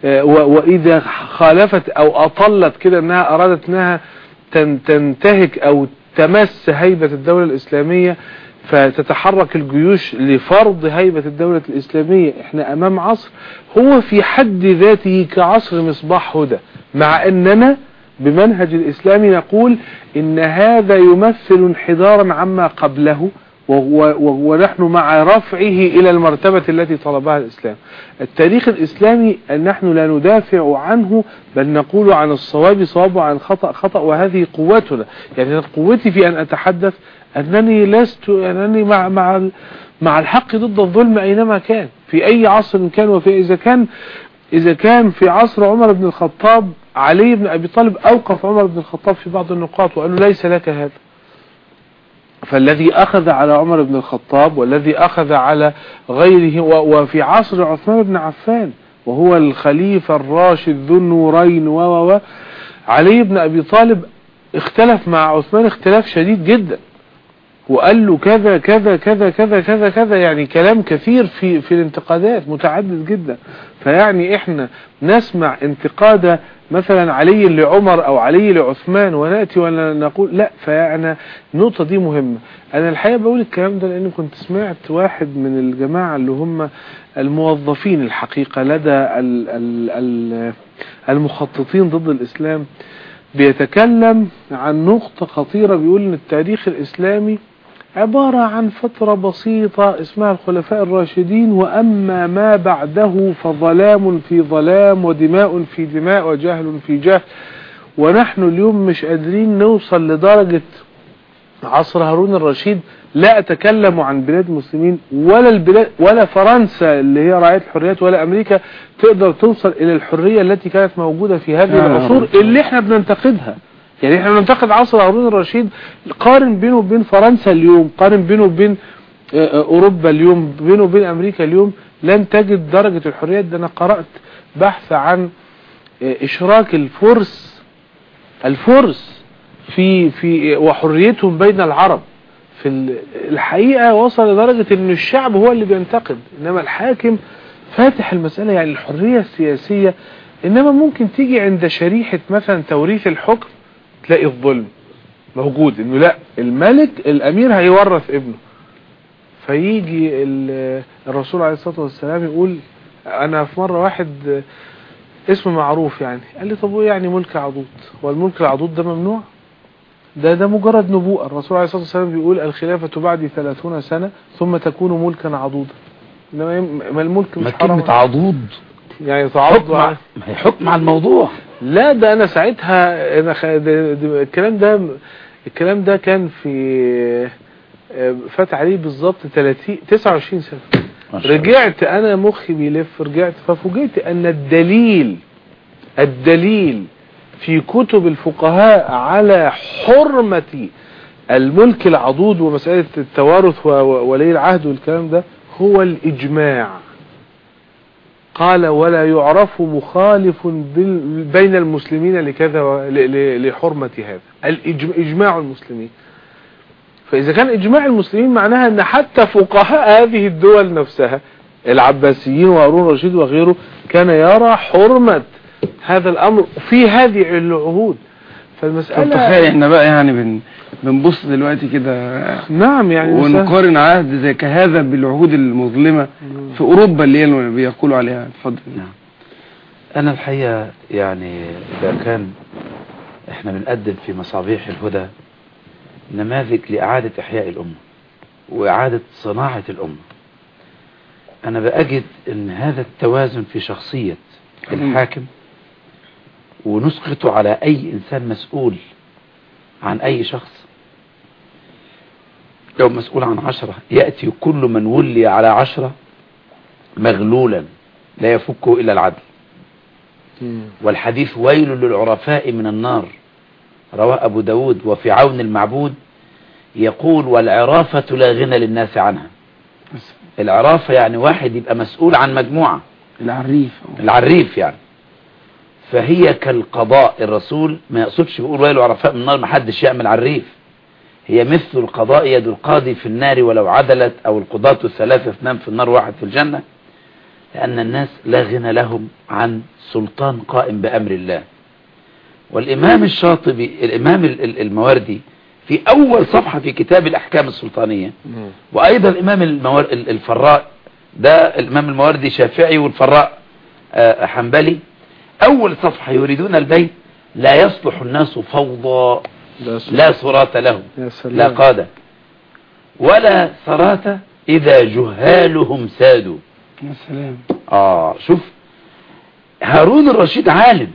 و- وإذا خالفت أو أطلت كده أنها أرادت أنها تن- تنتهك أو تمس هيبة الدولة الإسلامية فتتحرك الجيوش لفرض هيبة الدولة الإسلامية احنا أمام عصر هو في حد ذاته كعصر مصباح هدى مع أننا بمنهج الإسلامي نقول إن هذا يمثل انحدارا عما قبله وهو- وهو- ونحن مع رفعه إلى المرتبة التي طلبها الإسلام التاريخ الإسلامي أن نحن لا ندافع عنه بل نقول عن الصواب صواب وعن الخطأ خطأ وهذه قوتنا يعني أنا قوتي في أن أتحدث أنني لست أنني مع مع ال- مع الحق ضد الظلم أينما كان في أي عصر كان وفي إذا كان إذا كان في عصر عمر بن الخطاب علي بن أبي طالب أوقف عمر بن الخطاب في بعض النقاط وقال له ليس لك هذا فالذي أخذ على عمر بن الخطاب والذي أخذ على غيره و- وفي عصر عثمان بن عفان وهو الخليفة الراشد ذو النورين و و و علي بن أبي طالب اختلف مع عثمان اختلاف شديد جدا وقال له كذا كذا كذا كذا كذا كذا يعني كلام كثير في في الانتقادات متعدد جدا فيعني احنا نسمع انتقاد مثلا علي لعمر او علي لعثمان وناتي ونقول لا فانا النقطه دي مهمه انا الحقيقه بقول الكلام ده لان كنت سمعت واحد من الجماعه اللي هم الموظفين الحقيقه لدى ال ال ال المخططين ضد الاسلام بيتكلم عن نقطة خطيرة بيقول ان التاريخ الاسلامي عبارة عن فترة بسيطة اسمها الخلفاء الراشدين واما ما بعده فظلام في ظلام ودماء في دماء وجهل في جهل ونحن اليوم مش قادرين نوصل لدرجة عصر هارون الرشيد لا اتكلم عن بلاد المسلمين ولا البلاد ولا فرنسا اللي هي راعية الحريات ولا امريكا تقدر توصل الى الحرية التي كانت موجودة في هذه يا العصور رب. اللي احنا بننتقدها يعني احنا بننتقد عصر هارون الرشيد قارن بينه وبين فرنسا اليوم قارن بينه وبين آه، آه، اوروبا اليوم بينه وبين امريكا اليوم لن تجد درجة الحريات ده انا قرأت بحث عن آه، اشراك الفرس الفرس في في وحريتهم بين العرب في ال- الحقيقة وصل لدرجة ان الشعب هو اللي بينتقد انما الحاكم فاتح المسألة يعني الحرية السياسية انما ممكن تيجي عند شريحة مثلا توريث الحكم تلاقي الظلم موجود انه لا الملك الامير هيورث ابنه فيجي ال- الرسول عليه الصلاة والسلام يقول انا في مرة واحد اسم معروف يعني قال لي طب وايه يعني ملك عضوض هو الملك العضوض ده ممنوع ده ده مجرد نبوءة الرسول عليه الصلاة والسلام بيقول الخلافة بعد ثلاثون سنة ثم تكون ملكا عضودا انما يم- ما الملك ما مش حرام كلمة عضوض يعني تعض حكم ع- ما هي حكم على الموضوع لا ده انا ساعتها انا خ... ده ده الكلام ده الكلام ده كان في آه، فات عليه بالظبط 30 29 سنة ما شاء الله. رجعت انا مخي بيلف رجعت ففوجئت ان الدليل الدليل في كتب الفقهاء على حرمة الملك العضوض ومسألة التوارث و- و- ولي العهد والكلام ده هو الإجماع قال ولا يعرف مخالف بال- بين المسلمين لكذا و- ل- ل- لحرمة هذا الإجم- إجماع المسلمين فإذا كان إجماع المسلمين معناها أن حتى فقهاء هذه الدول نفسها العباسيين وهارون الرشيد وغيره كان يرى حرمة هذا الأمر في هذه العهود طب فالمسألة تخيل احنا بقى يعني بن بنبص دلوقتي كده نعم يعني مسألة- ونقارن عهد زي كهذا بالعهود المظلمة في اوروبا اللي هي اللي بيقولوا عليها اتفضل نعم أنا الحقيقة يعني إذا كان إحنا بنقدم في مصابيح الهدى نماذج لإعادة إحياء الأمة وإعادة صناعة الأمة أنا بأجد أن هذا التوازن في شخصية الحاكم ونسقطه على أي إنسان مسؤول عن أي شخص لو مسؤول عن عشرة يأتي كل من ولي على عشرة مغلولا لا يفكه إلا العدل مم. والحديث ويل للعرفاء من النار رواه أبو داود وفي عون المعبود يقول والعرافة لا غنى للناس عنها العرافة يعني واحد يبقى مسؤول عن مجموعة العريف العريف يعني فهي كالقضاء الرسول ما يقصدش بيقول ويل العرفاء من النار ما حدش يعمل عريف هي مثل القضاء يد القاضي في النار ولو عدلت أو القضاة الثلاثة اثنان في النار واحد في الجنة لأن الناس لا غنى لهم عن سلطان قائم بأمر الله والإمام الشاطبي الإمام ال- ال- المواردي في أول صفحة في كتاب الأحكام السلطانية مم. وأيضا الإمام المور... ال- الفراء ده الإمام المواردي شافعي والفراء آه، حنبلي أول صفحة يريدون البيت لا يصلح الناس فوضى ده سؤال. لا صراط لهم يا سلام لا قادة ولا صراط إذا جهالهم سادوا يا سلام آه شوف هارون الرشيد عالم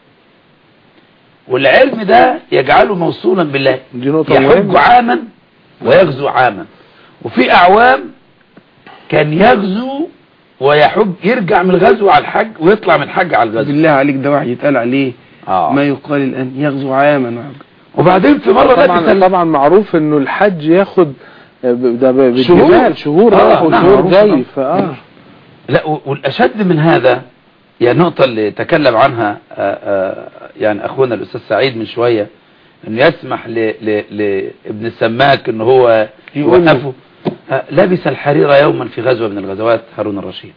والعلم ده يجعله موصولا بالله دي نقطة يحج مهمة عاما ويغزو عاما وفي أعوام كان يغزو ويحج يرجع من الغزو على الحج ويطلع من الحج على الغزو بالله عليك ده وحي يتقال عليه آه. ما يقال الآن يغزو عاما وبعدين في مرة طبعا لبس ال- طبعا معروف انه الحج ياخد ب- ده ب- شهور. بالجبال شهور آه، رايح نعم، وشهور معروف جاي طبعا. فاه لا و- والأشد من هذا يعني النقطة اللي تكلم عنها آه، آه، يعني أخونا الأستاذ سعيد من شوية أنه يسمح ل- ل- لابن السماك أنه هو يقول له. يوقفه آه، لبس الحرير يوما في غزوة من الغزوات هارون الرشيد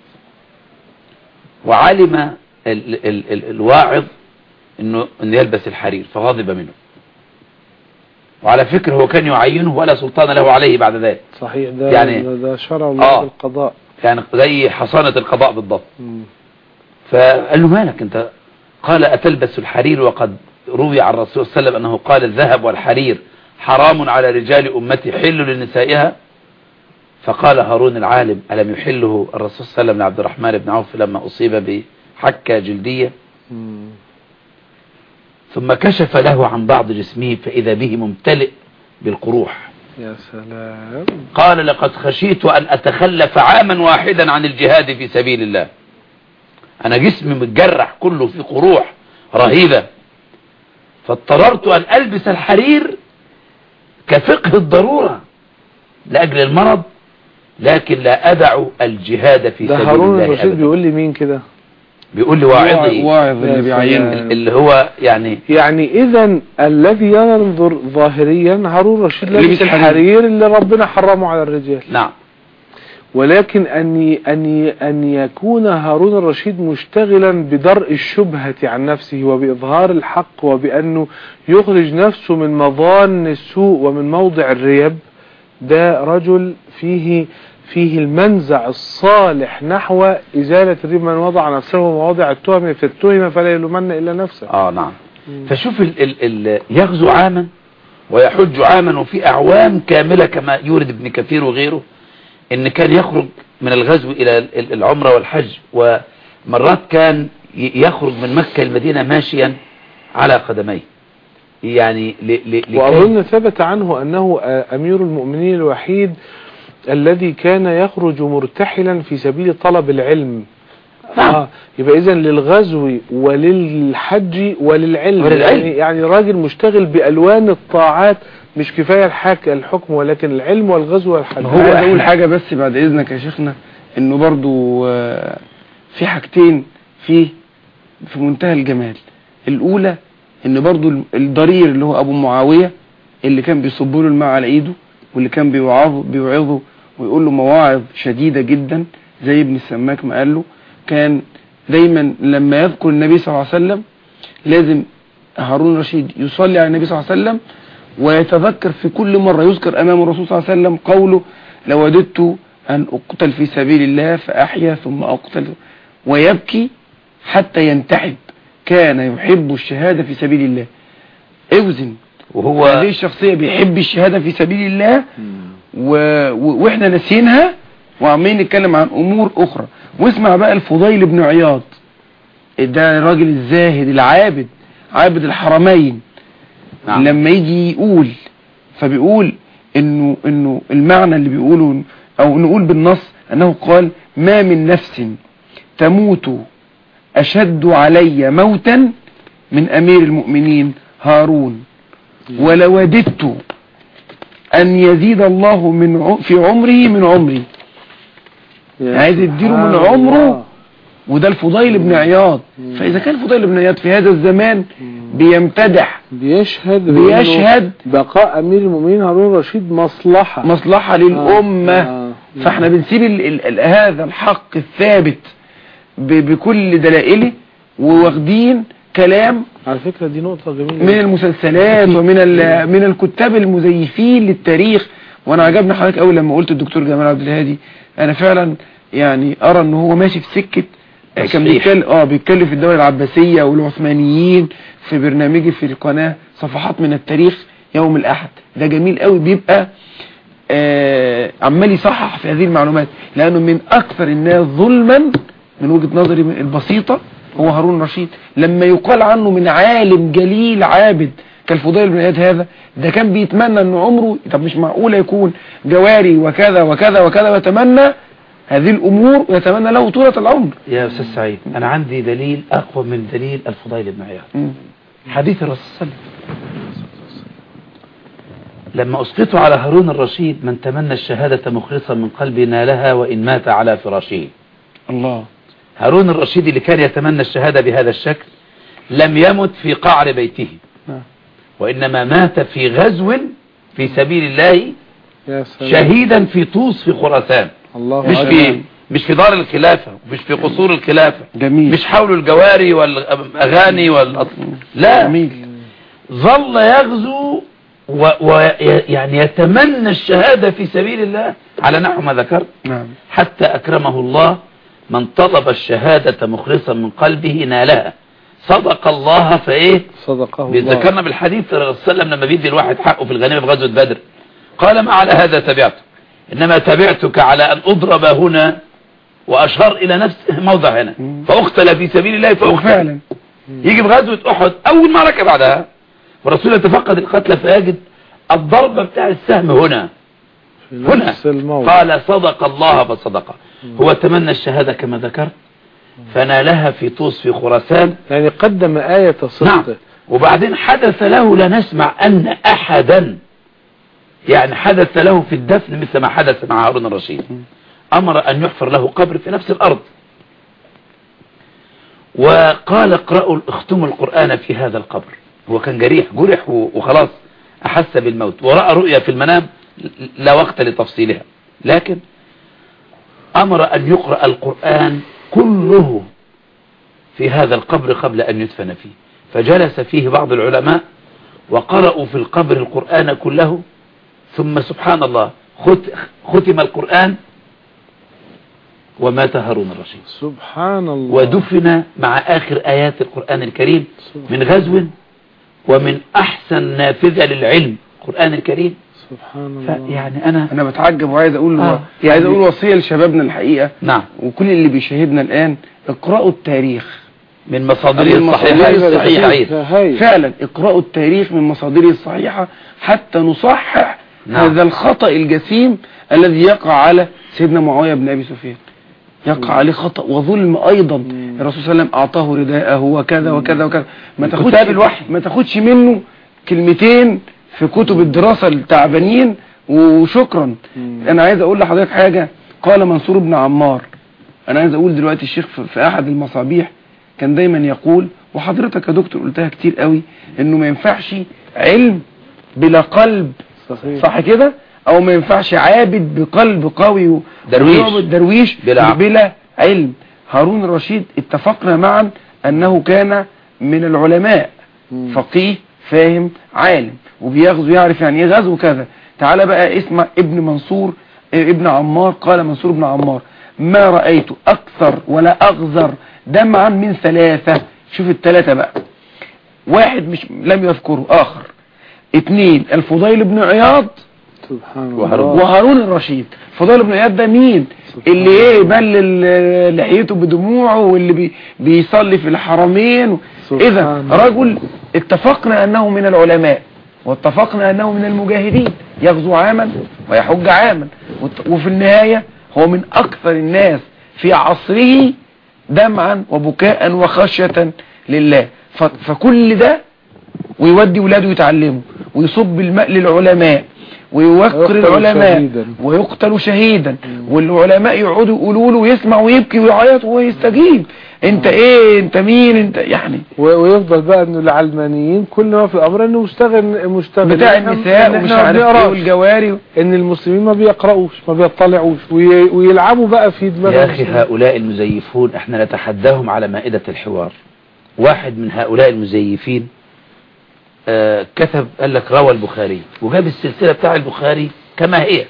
وعلم ال ال ال الواعظ أنه, أنه يلبس الحرير فغضب منه وعلى فكرة هو كان يعينه ولا سلطان له عليه بعد ذلك صحيح ده يعني- ده, ده شرع الله آه. بالقضاء يعني زي حصانة القضاء بالضبط مم. فقال له مالك انت قال أتلبس الحرير وقد روي عن الرسول صلى الله عليه وسلم أنه قال الذهب والحرير حرام على رجال أمتي حل لنسائها فقال هارون العالم ألم يحله الرسول صلى الله عليه وسلم لعبد الرحمن بن عوف لما أصيب بحكة جلدية مم. ثم كشف له عن بعض جسمه فإذا به ممتلئ بالقروح يا سلام قال لقد خشيت أن أتخلف عاما واحدا عن الجهاد في سبيل الله أنا جسمي متجرح كله في قروح رهيبة فاضطررت أن ألبس الحرير كفقه الضرورة لأجل المرض لكن لا أدع الجهاد في ده سبيل هارون الله الرشيد أبدا بيقول لي مين كده بيقول لي واعظي واعظ اللي يا بيعينه سلام. اللي هو يعني يعني اذا الذي ينظر ظاهريا هارون رشيد لبس لبس الحرير. الحرير اللي ربنا حرمه على الرجال نعم ولكن أن أن أن يكون هارون الرشيد مشتغلا بدرء الشبهة عن نفسه وبإظهار الحق وبأنه يخرج نفسه من مظان السوء ومن موضع الريب ده رجل فيه فيه المنزع الصالح نحو إزالة الريب من وضع نفسه مواضع التهم فالتهم فلا يلومن إلا نفسه اه نعم فشوف ال ال ال يغزو عاما ويحج عاما وفي اعوام كاملة كما يورد ابن كثير وغيره ان كان يخرج من الغزو الى ال- ال- العمرة والحج ومرات كان ي- يخرج من مكة المدينة ماشيا على قدميه يعني ل ل لكي- وأظن ثبت عنه أنه آه، أمير المؤمنين الوحيد الذي كان يخرج مرتحلا في سبيل طلب العلم نعم. آه يبقى إذا للغزو وللحج وللعلم وللعلم. يعني, يعني راجل مشتغل بألوان الطاعات مش كفاية الحك الحكم ولكن العلم والغزو والحج هو عايز إحنا- اقول حاجة بس بعد اذنك يا شيخنا انه برضو آه، في حاجتين فيه في منتهى الجمال الاولى ان برضو ال- الضرير اللي هو ابو معاوية اللي كان بيصب له الماء على ايده واللي كان بيوعظه بيوعظه ويقول له مواعظ شديدة جدا زي ابن السماك ما قال له كان دايما لما يذكر النبي صلى الله عليه وسلم لازم هارون الرشيد يصلي على النبي صلى الله عليه وسلم ويتذكر في كل مرة يذكر أمام الرسول صلى الله عليه وسلم قوله لوددت أن أقتل في سبيل الله فأحيا ثم أقتل ويبكي حتى ينتحب كان يحب الشهادة في سبيل الله اوزن وهو هذه الشخصية بيحب الشهادة في سبيل الله و... و... واحنا ناسينها وعمالين نتكلم عن امور اخرى واسمع بقى الفضيل بن عياض ده الراجل الزاهد العابد عابد الحرمين نعم. لما يجي يقول فبيقول انه انه المعنى اللي بيقوله او نقول بالنص انه قال ما من نفس تموت اشد علي موتا من امير المؤمنين هارون ولوددت ان يزيد الله من ع- في عمره من عمري يا عايز يديله من سبحان عمره الله. وده الفضيل بن عياض فاذا كان الفضيل بن عياض في هذا الزمان بيمتدح بيشهد بأنه بيشهد بقاء أمير المؤمنين هارون الرشيد مصلحة مصلحة للأمة آه. فاحنا بنسيب ال ال ال هذا الحق الثابت ب بكل دلائله وواخدين كلام على فكرة دي نقطة جميلة من المسلسلات ومن ال- من الكتاب المزيفين للتاريخ وانا عجبني حضرتك قوي لما قلت الدكتور جمال عبد الهادي انا فعلا يعني ارى ان هو ماشي في سكه آه، كان تصحيح. بيتكلم اه بيتكلم في الدوله العباسيه والعثمانيين في برنامجي في القناه صفحات من التاريخ يوم الاحد ده جميل قوي بيبقى آه عمال يصحح في هذه المعلومات لانه من اكثر الناس ظلما من وجهه نظري البسيطه هو هارون رشيد لما يقال عنه من عالم جليل عابد كالفضيل بن عياد هذا ده كان بيتمنى ان عمره طب مش معقوله يكون جواري وكذا وكذا وكذا ويتمنى هذه الامور ويتمنى له طولة العمر يا أستاذ سعيد أنا عندي دليل أقوى من دليل الفضيل بن عياض مم. حديث الرسول صلى الله عليه وسلم لما أسقطوا على هارون الرشيد من تمنى الشهادة مخلصا من قلبه نالها وإن مات على فراشه الله هارون الرشيد اللي كان يتمنى الشهادة بهذا الشكل لم يمت في قعر بيته نعم. وإنما مات في غزو في سبيل الله يا سلام شهيدا في طوس في خراسان الله مش أكبر. في مش في دار الخلافة مش في قصور الخلافة جميل مش حول الجواري والأغاني والأط... لا جميل ظل يغزو ويعني يتمنى الشهادة في سبيل الله على نحو ما ذكرت نعم حتى أكرمه الله من طلب الشهادة مخلصا من قلبه نالها صدق الله فإيه صدقه الله بيذكرنا بالحديث صلى الله عليه وسلم لما بيدي الواحد حقه في الغنيمة في غزوة بدر قال ما على هذا تبعته إنما تبعتك على أن أضرب هنا وأشار إلى نفس موضع هنا فأقتل في سبيل الله فأقتل وفعلا يجي في غزوة أحد أول معركة بعدها والرسول يتفقد القتلى فيجد الضربة بتاع السهم هنا في هنا نفس الموضع قال صدق الله فصدق هو تمنى الشهادة كما ذكرت فنالها في طوس في خراسان يعني قدم آية صدق نعم وبعدين حدث له لا نسمع أن أحدا يعني حدث له في الدفن مثل ما حدث مع هارون الرشيد أمر أن يحفر له قبر في نفس الأرض وقال اقرأوا اختموا القرآن في هذا القبر هو كان جريح جرح و- وخلاص أحس بالموت ورأى رؤيا في المنام لا وقت لتفصيلها لكن أمر أن يقرأ القرآن كله في هذا القبر قبل أن يدفن فيه فجلس فيه بعض العلماء وقرأوا في القبر القرآن كله ثم سبحان الله خت- ختم القرآن ومات هارون الرشيد سبحان الله ودفن مع آخر آيات القرآن الكريم من غزو ومن أحسن نافذة للعلم القرآن الكريم سبحان الله فيعني أنا انا بتعجب وعايز اقول آه. عايز اقول وصيه لشبابنا الحقيقه نعم وكل اللي بيشاهدنا الان اقرأوا التاريخ من مصادره من الصحيحة مصادره الصحيحة الصحيحة. عيد فعلا اقرأوا التاريخ من مصادره الصحيحة حتى نصحح نعم. هذا الخطأ الجسيم الذي يقع على سيدنا معاوية بن أبي سفيان يقع عليه خطأ وظلم أيضا الرسول صلى الله عليه وسلم أعطاه رداءه وكذا وكذا وكذا ما من تاخدش كتاب الوحي. ما تاخدش منه كلمتين في كتب الدراسة التعبانين وشكرا أنا عايز أقول لحضرتك حاجة قال منصور بن عمار أنا عايز أقول دلوقتي الشيخ في- في أحد المصابيح كان دايما يقول وحضرتك يا دكتور قلتها كتير قوي انه ما ينفعش علم بلا قلب صحيح صح كده او ما ينفعش عابد بقلب قوي و- درويش. ويعبد درويش بلا عقل. بلا علم هارون الرشيد اتفقنا معا انه كان من العلماء مم. فقيه فاهم عالم وبيغزو يعرف يعني ايه غزو كذا تعالى بقى اسمع ابن منصور اه، ابن عمار قال منصور بن عمار ما رأيت اكثر ولا اغزر دمعا من ثلاثة شوف الثلاثة بقى واحد مش لم يذكره اخر اتنين الفضيل بن عياض سبحان وهارون. الله وهارون الرشيد فضيل بن عياض ده مين سبحان اللي ايه بلل لحيته بدموعه واللي بي بيصلي في الحرمين سبحان اذا الله. رجل اتفقنا انه من العلماء واتفقنا انه من المجاهدين يغزو عاما ويحج عاما وت- وفي النهاية هو من اكثر الناس في عصره دمعا وبكاء وخشية لله ف- فكل ده ويودي ولاده يتعلموا ويصب الماء للعلماء ويوقر ويقتل العلماء شهيداً. ويقتل شهيدا والعلماء يقعدوا يقولوا له ويسمع ويبكي ويعيط ويستجيب انت ايه انت مين انت يعني و- ويفضل بقى انه العلمانيين كل ما في الامر انه مشتغل مشتغل بتاع إحنا- النساء إن ومش إحنا ما عارف ايه بنقراش. والجواري ان المسلمين ما بيقرأوش ما بيطلعوش وي- ويلعبوا بقى في دماغ يا أخي المسلمين. هؤلاء المزيفون احنا نتحداهم على مائدة الحوار واحد من هؤلاء المزيفين آه كتب قال لك روى البخاري وجاب السلسلة بتاع البخاري كما هي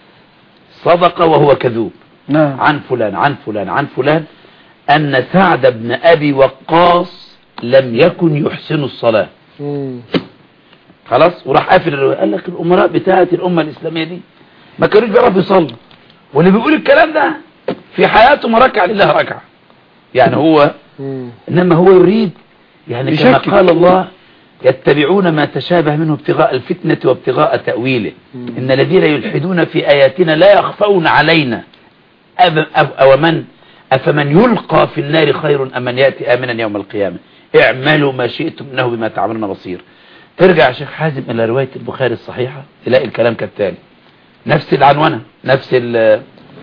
صدق وهو كذوب نعم عن فلان عن فلان عن فلان أن سعد بن أبي وقاص لم يكن يحسن الصلاة مم. خلاص وراح قافل الرواية قال لك الأمراء بتاعة الأمة الإسلامية دي ما كانوش بيعرفوا يصلوا واللي بيقول الكلام ده في حياته ما ركع لله ركعة يعني هو مم. إنما هو يريد يعني كما يشكك. قال الله يتبعون ما تشابه منه ابتغاء الفتنة وابتغاء تأويله إن الذين يلحدون في آياتنا لا يخفون علينا أب أب أو من أفمن يلقى في النار خير أم من يأتي آمنا يوم القيامة اعملوا ما شئتم إنه بما تعملون بصير ترجع يا شيخ حازم إلى رواية البخاري الصحيحة تلاقي الكلام كالتالي نفس العنوانة نفس ال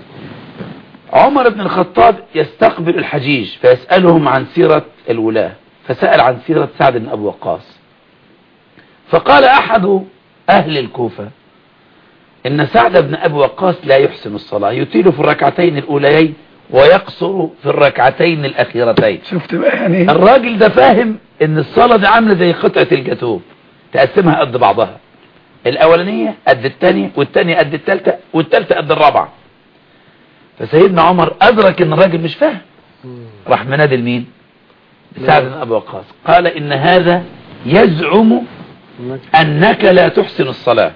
عمر بن الخطاب يستقبل الحجيج فيسألهم عن سيرة الولاة فسأل عن سيرة سعد بن أبو وقاص فقال أحد أهل الكوفة إن سعد بن أبي وقاص لا يحسن الصلاة يطيل في الركعتين الأوليين ويقصر في الركعتين الأخيرتين شفت بقى يعني ايه الراجل ده فاهم ان الصلاة دي عاملة زي قطعة الجاتوه تقسمها قد بعضها الاولانية قد التانية والتانية قد التالتة والتالتة قد الرابعة فسيدنا عمر ادرك ان الراجل مش فاهم راح منادي لمين سعد بن ابي وقاص قال ان هذا يزعم إنك- انك لا تحسن الصلاة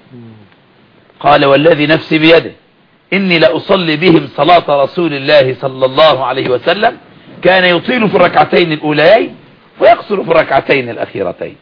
قال والذي نفسي بيده إني لأصلي بهم صلاة رسول الله صلى الله عليه وسلم كان يطيل في الركعتين الأوليين ويقصر في الركعتين الأخيرتين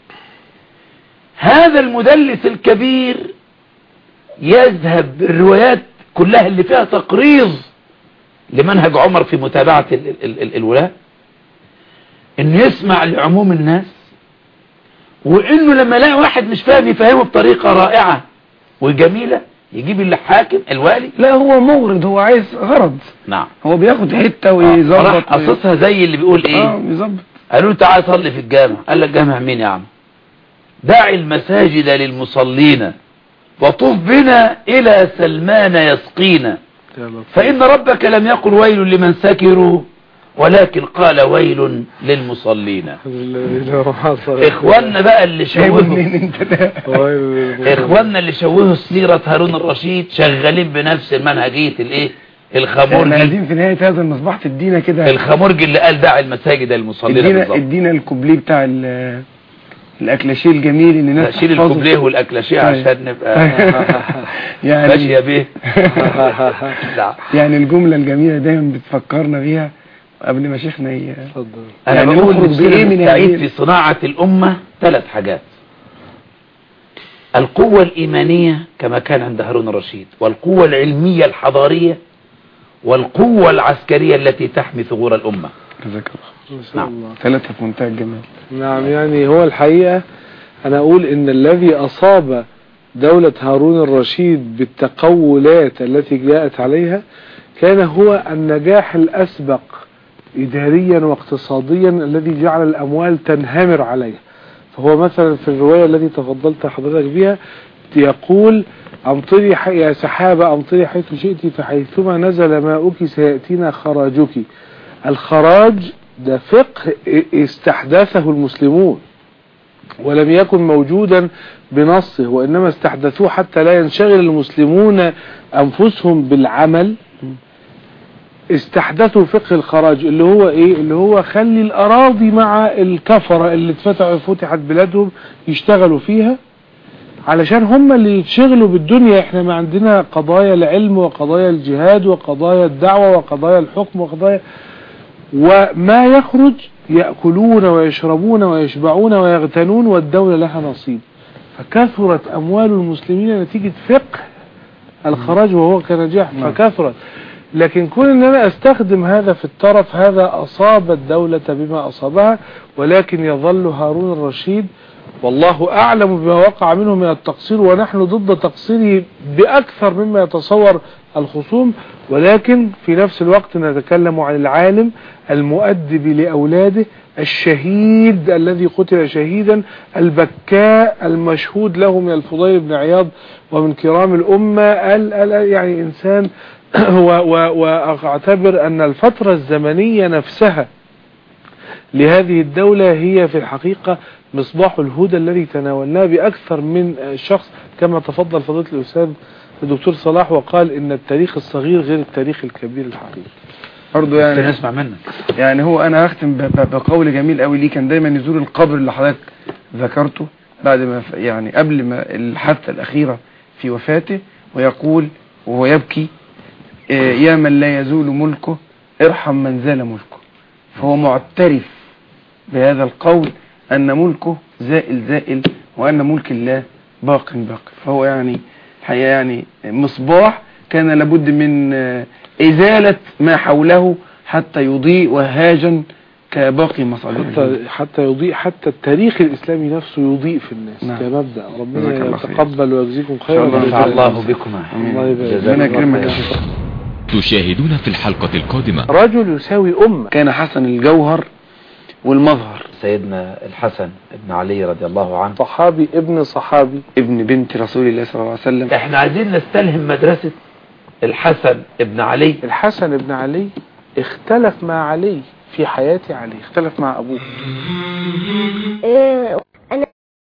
هذا المدلس الكبير يذهب بالروايات كلها اللي فيها تقريض لمنهج عمر في متابعة ال ال ال الولاة انه يسمع لعموم الناس وانه لما يلاقي واحد مش فاهم يفهمه بطريقة رائعة وجميلة يجيب الحاكم الوالي لا هو مغرض هو عايز غرض نعم هو بياخد حتة راح ويظبط قصصها زي اللي بيقول اه ايه يظبط قالوا له تعالى صلي في الجامع قال لك جامع مين يا عم دع المساجد للمصلين وطف بنا الى سلمان يسقينا يا لطيف. فإن ربك لم يقل ويل لمن سكروا ولكن قال ويل للمصلين الذين حصل اخواننا بقى اللي جايبه شوهوا منين انت ده اخواننا اللي شوهوا سيرة هارون الرشيد شغالين بنفس المنهجية الايه احنا الخمورجي قاعدين في نهاية هذا المصباح تدينا كده الخمورجي اللي قال دع المساجد للمصلين ادينا بالظبط ادينا الكوبليه بتاع ال- الاكلاشيه الجميل اللي الناس شيل تحفظه. الكوبليه والاكلاشيه طيب. عشان نبقى يعني ماشية بيه لا يعني الجملة الجميلة دايما بتفكرنا بيها قبل ما شيخنا ي... اتفضل انا يعني بقول نخرج نفسنا بإيه من نستعيد هذه- في صناعة الامة ثلاث حاجات القوة الايمانية كما كان عند هارون الرشيد والقوة العلمية الحضارية والقوة العسكرية التي تحمي ثغور الامة جزاك الله ما شاء نعم. الله ثلاثة في منتهى الجمال نعم يعني هو الحقيقة أنا أقول إن الذي أصاب دولة هارون الرشيد بالتقولات التي جاءت عليها كان هو النجاح الأسبق إداريا واقتصاديا الذي جعل الأموال تنهمر عليها فهو مثلا في الرواية التي تفضلت حضرتك بها يقول أمطري ح- يا سحابة أمطري حيث شئت فحيثما نزل ماؤك سيأتينا خراجك الخراج ده فقه استحدثه المسلمون ولم يكن موجودا بنصه وإنما استحدثوه حتى لا ينشغل المسلمون أنفسهم بالعمل استحدثوا فقه الخراج اللي هو ايه اللي هو خلي الاراضي مع الكفرة اللي اتفتحوا فتحت بلادهم يشتغلوا فيها علشان هم اللي يتشغلوا بالدنيا احنا ما عندنا قضايا العلم وقضايا الجهاد وقضايا الدعوة وقضايا الحكم وقضايا وما يخرج يأكلون ويشربون ويشبعون ويغتنون والدولة لها نصيب فكثرت أموال المسلمين نتيجة فقه الخراج وهو كنجاح نعم. فكثرت لكن كون ان انا استخدم هذا في الترف هذا اصاب الدولة بما اصابها ولكن يظل هارون الرشيد والله اعلم بما وقع منه من التقصير ونحن ضد تقصيره باكثر مما يتصور الخصوم ولكن في نفس الوقت نتكلم عن العالم المؤدب لاولاده الشهيد الذي قتل شهيدا البكاء المشهود له من الفضيل بن عياض ومن كرام الأمة ال ال يعني إنسان و- و- وأعتبر أن الفترة الزمنية نفسها لهذه الدولة هي في الحقيقة مصباح الهدى الذي تناولناه بأكثر من شخص كما تفضل فضيلة الأستاذ الدكتور صلاح وقال إن التاريخ الصغير غير التاريخ الكبير الحقيقي برضه يعني يعني نسمع منك يعني هو انا هختم ب- ب- بقول جميل قوي ليه كان دايما يزور القبر اللي حضرتك ذكرته بعد ما ف- يعني قبل ما الحادثه الاخيره في وفاته ويقول وهو يبكي آه، يا من لا يزول ملكه ارحم من زال ملكه فهو معترف بهذا القول ان ملكه زائل زائل وان ملك الله باق باق فهو يعني الحقيقه يعني مصباح كان لابد من آه، ازاله ما حوله حتى يضيء وهاجا كباقي مصالح حتى حتى يضيء حتى التاريخ الإسلامي نفسه يضيء في الناس نعم. كمبدأ جزاك ربنا الله خير. يتقبل ويجزيكم خيرا الله نفع الله بكما الله يبارك جزاكم ربنا الله يكرمك يا خير. شيخ تشاهدون في الحلقة القادمة رجل يساوي أمة كان حسن الجوهر والمظهر سيدنا الحسن بن علي رضي الله عنه صحابي ابن صحابي ابن بنت رسول الله صلى الله عليه وسلم احنا عايزين نستلهم مدرسة الحسن بن علي الحسن بن علي اختلف مع علي في حياة علي اختلف مع أبوه